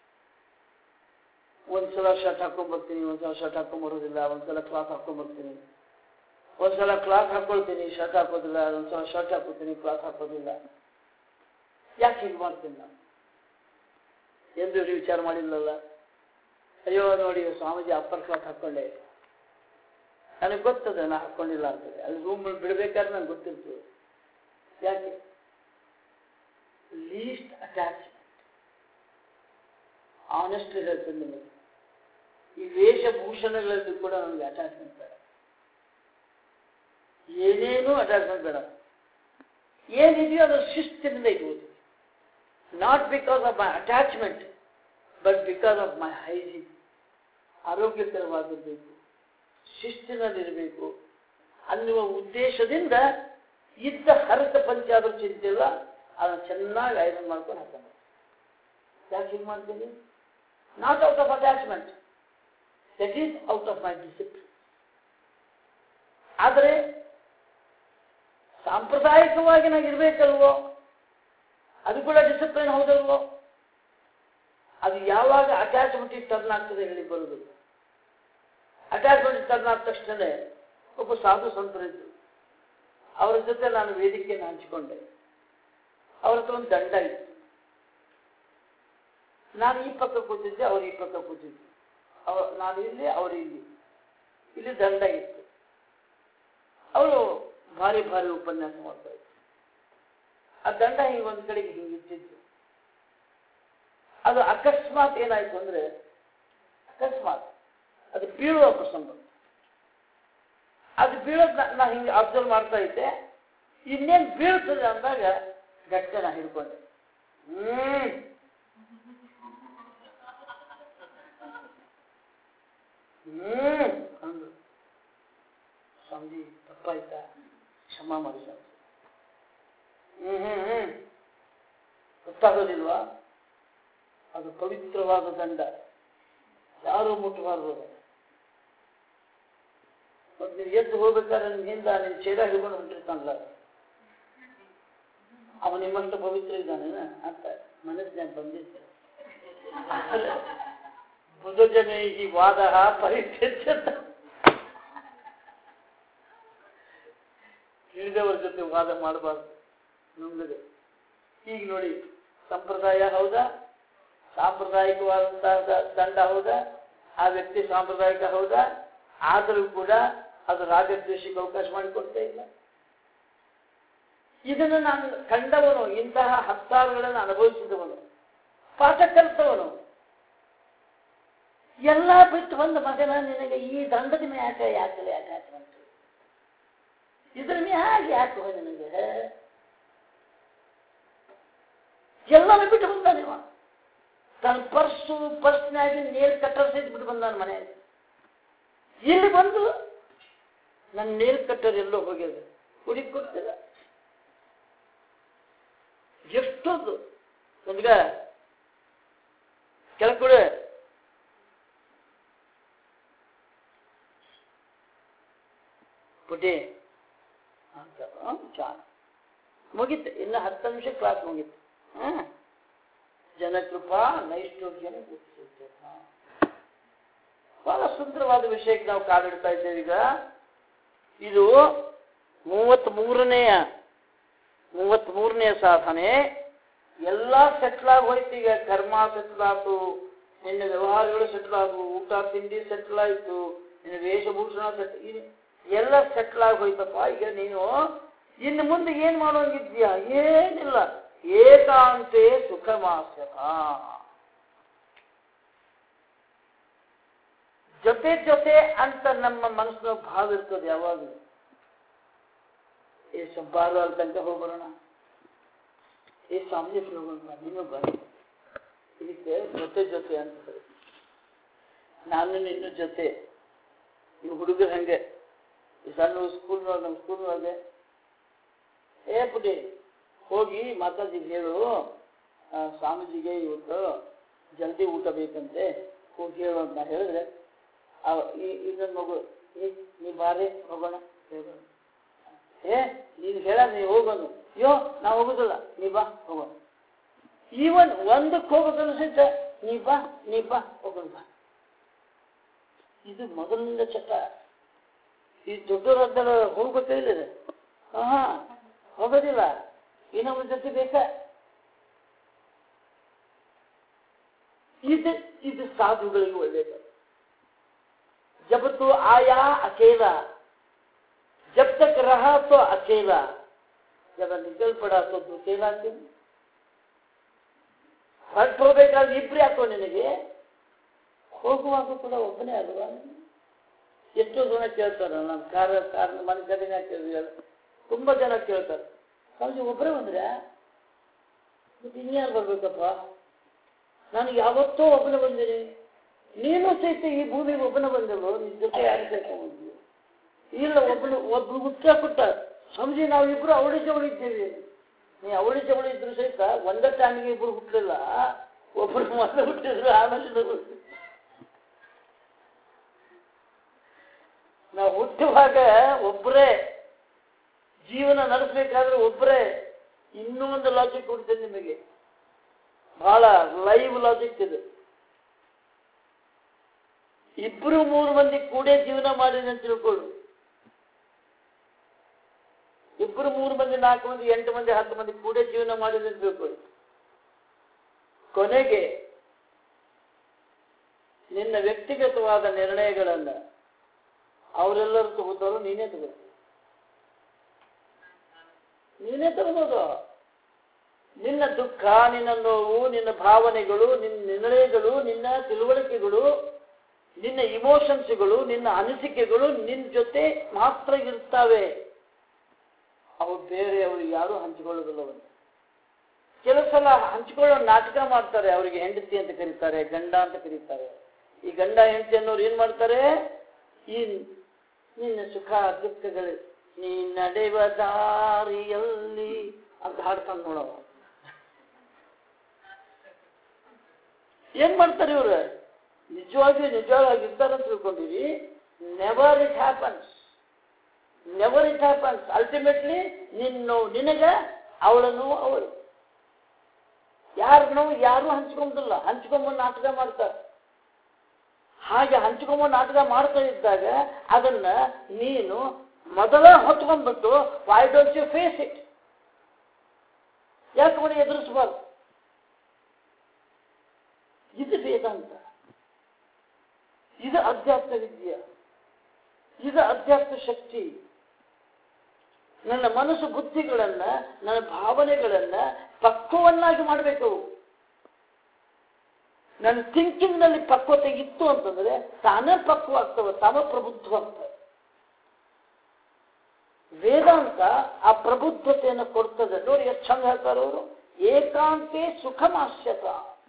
ಒಂದ್ಸಲ ಶರ್ಟ್ ಹಾಕೊಂಡ್ಬರ್ತೀನಿ ಒಂದ್ಸಲ ಶರ್ಟ್ ಹಾಕೊಂಡ್ಬರೋದಿಲ್ಲ ಒಂದ್ಸಲ ಕ್ಲಾತ್ ಹಾಕೊಂಡ್ಬರ್ತೀನಿ ಒಂದ್ಸಲ ಕ್ಲಾತ್ ಹಾಕೊಳ್ತೀನಿ ಶರ್ಟ್ ಹಾಕೋದಿಲ್ಲ ಒಂದ್ಸಲ ಶರ್ಟ್ ಹಾಕೋತೀನಿ ಕ್ಲಾತ್ ಹಾಕೋದಿಲ್ಲ ಯಾಕೆ ಹೀಗೆ ಮಾಡ್ತೀನಿ ನಾನು ಎಂದು ಇವ್ರು ವಿಚಾರ ಮಾಡಿಲ್ಲಲ್ಲ ಅಯ್ಯೋ ನೋಡಿ ಸ್ವಾಮೀಜಿ ಅಪ್ಪರ್ ಕ್ಲಾತ್ ಹಾಕೊಂಡೆ ನನಗೆ ಗೊತ್ತದ ನಾ ಹಾಕೊಂಡಿಲ್ಲ ಅಂತೇಳಿ ಅಲ್ಲಿ ರೂಮ್ ಬಿಡ್ಬೇಕಾದ್ರೆ ನಂಗೆ ಗೊತ್ತಿರ್ತದೆ ಯಾಕೆ ಲೀಸ್ಟ್ ಅಟ್ಯಾಚ್ಮೆಂಟ್ ಆನೆಸ್ಟ್ಲಿ ಹೇಳ್ತೀನಿ ನಿಮಗೆ ಈ ವೇಷಭೂಷಣಗಳಲ್ಲಿ ಕೂಡ ನನಗೆ ಅಟ್ಯಾಚ್ಮೆಂಟ್ ಬೇಡ ಏನೇನೂ ಅಟ್ಯಾಚ್ಮೆಂಟ್ ಬೇಡ ಏನಿದೆಯೋ ಅದು ಶಿಸ್ತಿನಿಂದ ಇರುವುದು not because of my attachment but because of my hygiene ಆರೋಗ್ಯಕರವಾಗಿರಬೇಕು ಶಿಸ್ತಿನಲ್ಲಿರಬೇಕು ಅನ್ನುವ ಉದ್ದೇಶದಿಂದ ಇದ್ದ ಹರತ ಪಂಚಾದ್ರೂ ಚಿಂತೆ ಇಲ್ಲ ಅದನ್ನು ಚೆನ್ನಾಗಿ ಐರನ್ ಮಾಡ್ಕೊಂಡು ಹಾಕೊಂಡು ಯಾಕೆ ಹೀಗೆ ಮಾಡ್ತೀನಿ not out of attachment that is out of my discipline ಆದರೆ ಸಾಂಪ್ರದಾಯಿಕವಾಗಿ ನಾವು ಇರಬೇಕಲ್ವೋ ಅದು ಕೂಡ ಡಿಸಿಪ್ಲಿನ್ ಹೌದಲ್ವೋ ಅದು ಯಾವಾಗ ಅಟ್ಯಾಚ್ಮೆಂಟ್ ಟರ್ನ್ ಆಗ್ತದೆ ಹೇಳಿ ಬರುದು ಅಟ್ಯಾಚ್ಮೆಂಟ್ ಟರ್ನ್ ಆದ ತಕ್ಷಣ ಒಬ್ಬ ಸಾಧು ಸಂತರಿದ್ರು ಅವರ ಜೊತೆ ನಾನು ವೇದಿಕೆಯನ್ನು ಹಂಚಿಕೊಂಡೆ ಅವ್ರ ಹತ್ರ ಒಂದು ದಂಡ ಇತ್ತು ನಾನು ಈ ಪಕ್ಕ ಕೂತಿದ್ದೆ ಅವ್ರು ಈ ಪಕ್ಕ ಕೂತಿದ್ದೆ ಅವ ನಾನು ಇಲ್ಲಿ ಅವರು ಇಲ್ಲಿ ಇಲ್ಲಿ ದಂಡ ಇತ್ತು ಅವರು ಭಾರಿ ಭಾರಿ ಉಪನ್ಯಾಸ ಮಾಡ್ತಾ ಇದ್ರು ಆ ದಂಡ ಹಿಂಗೆ ಒಂದು ಕಡೆಗೆ ಹಿಂಗೆ ಇಟ್ಟಿದ್ದು ಅದು ಅಕಸ್ಮಾತ್ ಏನಾಯ್ತು ಅಂದ್ರೆ ಅಕಸ್ಮಾತ್ ಅದು ಬೀಳುವ ಪ್ರಸಂಗ ಅದು ಬೀಳೋದ್ ನಾ- ನಾ ಹಿಂಗೆ ಅಬ್ಸರ್ವ್ ಮಾಡ್ತಾ ಇದ್ದೆ ಇನ್ನೇನು ಬೀಳ್ತದೆ ಅಂದಾಗ ಗಟ್ಟೆ ನಾ ಹಿಡ್ಕೊಂಡೆ ಹ್ಮ್ ಹ್ಮ್ ಅಂದ್ರು ಸ್ವಾಮೀಜಿ ತಪ್ಪಾಯ್ತಾ ಕ್ಷಮಾ ಮಾಡಿ ಸ್ವಾಮೀಜಿ ಹ್ಮ್ ಹ್ಮ್ ಹ್ಮ್ ಗೊತ್ತಾಗೋದಿಲ್ವಾ ಅದು ಪವಿತ್ರವಾದ ದಂಡ ಯಾರು ಮುಟ್ಟಬಾರದು ಅದು. ಮತ್ತೆ ನೀವು ಎದ್ದು ಹೋಗ್ಬೇಕಾದ್ರೆ ನಿಮ್ ಹಿಂದ ನಿನ್ ಚೇರ ಹಿಡ್ಕೊಂಡು ಹೊಂಟಿರ್ತಾನಲ್ಲ ಅವ ನಿಮ್ಮಷ್ಟು ಪವಿತ್ರ ಇದ್ದಾನೆ ಅಂತ ಮನಸ್ಸಿನಾಗ ಬಂದಿದ್ದೆ ಬುಧ ಜನ ಈ ವಾದ ಪರಿತ್ಯಜ್ಯತ ತಿಳಿದವರ ಜೊತೆ ವಾದ ಮಾಡಬಾರ್ದು ನಮ್ಗೆ ಈಗ ನೋಡಿ ಸಂಪ್ರದಾಯ ಹೌದಾ ಸಾಂಪ್ರದಾಯಿಕವಾದಂತಹ ದ- ದಂಡ ಹೌದಾ ಆ ವ್ಯಕ್ತಿ ಸಾಂಪ್ರದಾಯಿಕ ಹೌದಾ ಆದರೂ ಕೂಡ ಅದು ರಾಗದ್ವೇಷಕ್ಕೆ ಅವಕಾಶ ಮಾಡಿಕೊಡ್ತಾ ಇಲ್ಲ ಇದನ್ನು ನಾನು ಕಂಡವನು ಇಂತಹ ಹತ್ತಾರುಗಳನ್ನು ಅನುಭವಿಸಿದವನು ಪಾಠ ಕಲಿತವನು ಎಲ್ಲ ಬಿಟ್ಟು ಬಂದ ಮಗನ ನಿನಗೆ ಈ ದಂಡದ ಮ್ಯಾಕ ಯಾಕೆ ಯಾಕೆ ಯಾಕೆ ಬಂತು ಇದ್ರ ಮ್ಯಾಗ ಯಾಕೆ ಹೋದ ನಿನಗೆ ಎಲ್ಲಾನು ಬಿಟ್ಟು ಬಂದ ನೀವು ತನ್ನ ಪರ್ಸು ಪರ್ಸ್ನಾಗಿ ನೇಲ್ ಕಟ್ಟರ್ ಸಹಿತ ಬಿಟ್ಟು ಬಂದ ಮನೆಯಲ್ಲಿ ಇಲ್ಲಿ ಬಂದು ನನ್ನ ನೇಲ್ ಕಟ್ಟರ್ ಎಲ್ಲೋ ಹೋಗ್ಯದ ಹುಡುಕಿ ಕೊಡ್ತಿಲ್ಲ ಎಷ್ಟೊಂದು ಒಂದ್ಗ ಕೆಳಕೊಡ ಪುಟಿ ಅಂತ ಹ್ಮ್, ಚಾ ಮುಗೀತು ಇನ್ನು ಹತ್ತು ನಿಮಿಷ ಕ್ಲಾಸ್ ಮುಗೀತು ಹ್ಮ್ ಜನಕೃಪಾ ನೈಷ್ಠೋಗ್ಯನ ಗುರುತಿಸುತ್ತೆ ಹಾ. ಬಹಳ ಸುಂದರವಾದ ವಿಷಯಕ್ಕೆ ನಾವು ಕಾಲಿಡ್ತಾ ಇದ್ದೇವೆ ಈಗ ಇದು ಮೂವತ್ತ್ ಮೂರನೆಯ ಮೂವತ್ತ್ ಮೂರನೆಯ ಸಾಧನೆ ಎಲ್ಲ ಸೆಟ್ಲ್ ಆಗಿ ಹೋಯ್ತು ಈಗ ಕರ್ಮ ಸೆಟ್ಲ್ ಆಯ್ತು ನಿನ್ನ ವ್ಯವಹಾರಗಳು ಸೆಟ್ಲ್ ಆದವು ಊಟ ತಿಂಡಿ ಸೆಟ್ಲ್ ಆಯ್ತು ನಿನ್ನ ವೇಷಭೂಷಣ ಸೆಟ್ ಎಲ್ಲ ಸೆಟ್ಲ್ ಆಗಿ ಹೋಯ್ತಪ್ಪ ಈಗ ನೀನು ಇನ್ನು ಮುಂದೆ ಏನ್ ಮಾಡೋಂಗಿದ್ಯಾ ಏನಿಲ್ಲ ಏಕಾಂತೆ ಸುಖ ಜೊತೆ ಜೊತೆ ಅಂತ ನಮ್ಮ ಮನಸ್ಸಿನ ಭಾವ ಇರ್ತದೆ ಯಾವಾಗಲೂ ಏ ಬಾರು ಅಲ್ಲಿ ತನಕ ಹೋಗ್ಬರೋಣ ಏ ಸ್ವಾಮೀಜಿ ಹೋಗೋಣ ನೀನು ಬನ್ನಿ ಇದಕ್ಕೆ ಜೊತೆ ಜೊತೆ ಅಂತ ಕರೀತಾರೆ. ನಾನು ನಿನ್ನ ಜೊತೆ ಈ ಹುಡುಗರು ಹಂಗೆ ಈ ಸಣ್ಣ ಸ್ಕೂಲ್ನೊಳಗೆ ನಮ್ಮ ಸ್ಕೂಲ್ನೊಳಗೆ ಏ ಪುಟಿ ಹೋಗಿ ಮಾತಾಜಿಗೆ ಹೇಳು ಆ, ಸ್ವಾಮೀಜಿಗೆ ಇವತ್ತು ಜಲ್ದಿ ಊಟ ಬೇಕಂತೆ ಹೋಗಿ ಹೇಳು ಅಂತ ನಾ ಹೇಳಿದ್ರೆ ಆ, ಈ ಇನ್ನೊಂದು ಮಗು ಏ ನೀ ಬಾರೆ ಹೋಗೋಣ ಹೋಗೋಣ ಏ ನೀನು ಹೇಳ ನೀ ಹೋಗೋದು ಅಯ್ಯೋ ನಾ ಹೋಗುದಿಲ್ಲ ನೀ ಬಾ ಹೋಗೋಣ ಈವನ್ ಒಂದಕ್ಕೆ ಹೋಗೋದನ್ನು ಸಹಿತ ನೀ ಬಾ ನೀ ಬಾ ಹೋಗೋಣ ಬಾ ಇದು ಮೊದಲಿನಿಂದ ಚಟ ಈ ದೊಡ್ಡವರದ್ದೆಲ್ಲ ಹೋಗ್ಬೇಕಾ ಇಲ್ಲಿದೆ ಹಾ ಹೋಗೋದಿಲ್ಲ ಇನ್ನೊಬ್ಬರ ಜೊತೆ ಬೇಕಾ ಇದು ಇದು ಸಾಧುಗಳಿಗೆ ಒಳ್ಳೆಯದು जब तू आया अकेला जब तक रहा तो अकेला जब निकल पड़ा तो दुकेला क्यों ಹೊರಟು ಹೋಗ್ಬೇಕಾದ್ರೆ ಇಬ್ರು ಯಾಕೋ ನಿನಗೆ ಹೋಗುವಾಗ ಕೂಡ ಒಬ್ಬನೇ ಅಲ್ವಾ ನೀನು? ಎಷ್ಟೋ ಜನ ಕೇಳ್ತಾರೆ ನಮ್ಮ ಕಾರ ಕಾರ್ ಮನೆ ಕಡೆನೇ ಕೇಳಿದ್ರೆ ತುಂಬಾ ಜನ ಕೇಳ್ತಾರೆ ಸ್ವಾಮೀಜಿ ಒಬ್ಬರೇ ಬಂದ್ರೆ ಮತ್ತೆ ಇನ್ಯಾರು ಬರ್ಬೇಕಪ್ಪ ನಾನು ಯಾವತ್ತೋ ಒಬ್ಬನೇ ಬಂದಿನಿ ನೀನು ಸಹಿತ ಈ ಭೂಮಿಗೆ ಒಬ್ಬನ ಬಂದಳು ನಿನ್ ಜೊತೆ ಯಾರು ಸೇರ್ಕೊಂಡ್ಬಂದ್ವಿ ಇಲ್ಲ ಒಬ್ಬನು ಒಬ್ರು ಉತ್ತರ ಕೊಟ್ಟ ಸ್ವಾಮೀಜಿ ನಾವು ಇಬ್ರು ಅವಳಿ ಜವಳಿ ಇದ್ದೇವೆ ನೀ ಅವಳಿ ಜವಳಿ ಇದ್ರು ಸಹಿತ ಒಂದೇ ಟೈಮಿಗೆ ಇಬ್ರು ಹುಟ್ಟಲಿಲ್ಲ ಒಬ್ರು ಮೊದಲು ಹುಟ್ಟಿದ್ರು ಆಮೇಲೆ ಇನ್ನೊಬ್ರು ಹುಟ್ಟಿದ್ರು. ನಾವು ಹುಟ್ಟುವಾಗ ಒಬ್ಬರೇ ಜೀವನ ನಡೆಸಬೇಕಾದ್ರೆ ಒಬ್ಬರೇ ಇನ್ನೂ ಒಂದು ಲಾಜಿಕ್ ಕೊಡ್ತೇನೆ ನಿಮಗೆ ಬಹಳ ಲೈವ್ ಲಾಜಿಕ್ ಇದು ಇಬ್ರು ಮೂರು ಮಂದಿ ಕೂಡೇ ಜೀವನ ಮಾಡಿದೆ ಅಂತ ತಿಳ್ಕೊಳ್ಳು ಇಬ್ರು ಮೂರು ಮಂದಿ ನಾಲ್ಕು ಮಂದಿ ಎಂಟು ಮಂದಿ ಹತ್ತು ಮಂದಿ ಕೂಡೇ ಜೀವನ ಮಾಡಿದೆ ಅಂತ ತಿಳ್ಕೊಳ್ಳಿ ಕೊನೆಗೆ ನಿನ್ನ ವ್ಯಕ್ತಿಗತವಾದ ನಿರ್ಣಯಗಳನ್ನ ಅವರೆಲ್ಲರೂ ತಗೋತಾರೋ ನೀನೇ ತಗೋ ನೀನೇ ತಗೋಬೋದು ನಿನ್ನ ದುಃಖ ನಿನ್ನ ನೋವು ನಿನ್ನ ಭಾವನೆಗಳು ನಿನ್ನ ನಿರ್ಣಯಗಳು ನಿನ್ನ ತಿಳುವಳಿಕೆಗಳು ನಿನ್ನ ಇಮೋಷನ್ಸ್ಗಳು ನಿನ್ನ ಅನಿಸಿಕೆಗಳು ನಿನ್ನ ಜೊತೆ ಮಾತ್ರ ಇರ್ತವೆ ಅವು ಬೇರೆಯವರು ಯಾರು ಹಂಚಿಕೊಳ್ಳೋದಿಲ್ಲ ಒಂದು ಕೆಲವು ಸಲ ಹಂಚಿಕೊಳ್ಳೋ ನಾಟಕ ಮಾಡ್ತಾರೆ ಅವರಿಗೆ ಹೆಂಡತಿ ಅಂತ ಕರೀತಾರೆ ಗಂಡ ಅಂತ ಕರೀತಾರೆ ಈ ಗಂಡ ಹೆಂಡತಿ ಅನ್ನೋರು ಏನ್ ಮಾಡ್ತಾರೆ ಈ ನಿನ್ನ ಸುಖ ದುಃಖಗಳು ನೀ ನಡೆವ ದಾರಿಯಲ್ಲಿ ಅಂತ ಹಾಡ್ತಾನೆ ನೋಡವ ಏನ್ ಮಾಡ್ತಾರೆ ಇವ್ರು ನಿಜವಾಗಿ ನಿಜವಾಗಿ ಇರ್ತಾರಂತ ತಿಳ್ಕೊಂಡಿರಿ never it happens never it happens ultimately ನಿನ್ನ ನಿನಗ ಅವಳನ್ನು ಅವಳು ಯಾರ ನೋವು ಯಾರು ಹಂಚ್ಕೊಂಬಿಲ್ಲ ಹಂಚ್ಕೊಂಬಂದು ನಾಟಕ ಮಾಡ್ತಾರೆ ಹಾಗೆ ಹಂಚ್ಕೊಂಬಂದು ನಾಟಕ ಮಾಡ್ತಾ ಇದ್ದಾಗ ಅದನ್ನ ನೀನು ಮೊದಲ ಹೊತ್ಕೊಂಡ್ಬಿಟ್ಟು why don't you face it ಯಾಕೆ ಅವನು ಎದುರಿಸಬಾರ್ದು ಇದು ವೇದಾಂತ ಇದು ಅಧ್ಯಾತ್ಮ ವಿದ್ಯೆ ಇದು ಅಧ್ಯಾತ್ಮ ಶಕ್ತಿ ನನ್ನ ಮನಸ್ಸು ಬುದ್ಧಿಗಳನ್ನ ನನ್ನ ಭಾವನೆಗಳನ್ನ ಪಕ್ವವನ್ನಾಗಿ ಮಾಡಬೇಕು ನನ್ನ ಥಿಂಕಿಂಗ್ ನಲ್ಲಿ ಪಕ್ವತೆ ಇತ್ತು ಅಂತಂದ್ರೆ ತಾನೇ ಪಕ್ವ ಆಗ್ತವೆ ತಾವೇ ಪ್ರಬುದ್ಧ ಆಗ್ತವೆ ವೇದಾಂತ ಆ ಪ್ರಬುದ್ಧತೆಯನ್ನು ಕೊಡ್ತದೆ ನೋಡಿ ಎಷ್ಟು ಚಂದ ಹೇಳ್ತಾರೆ ಅವರು ಏಕಾಂತೆ ಸುಖಮಾಶ್ಯತ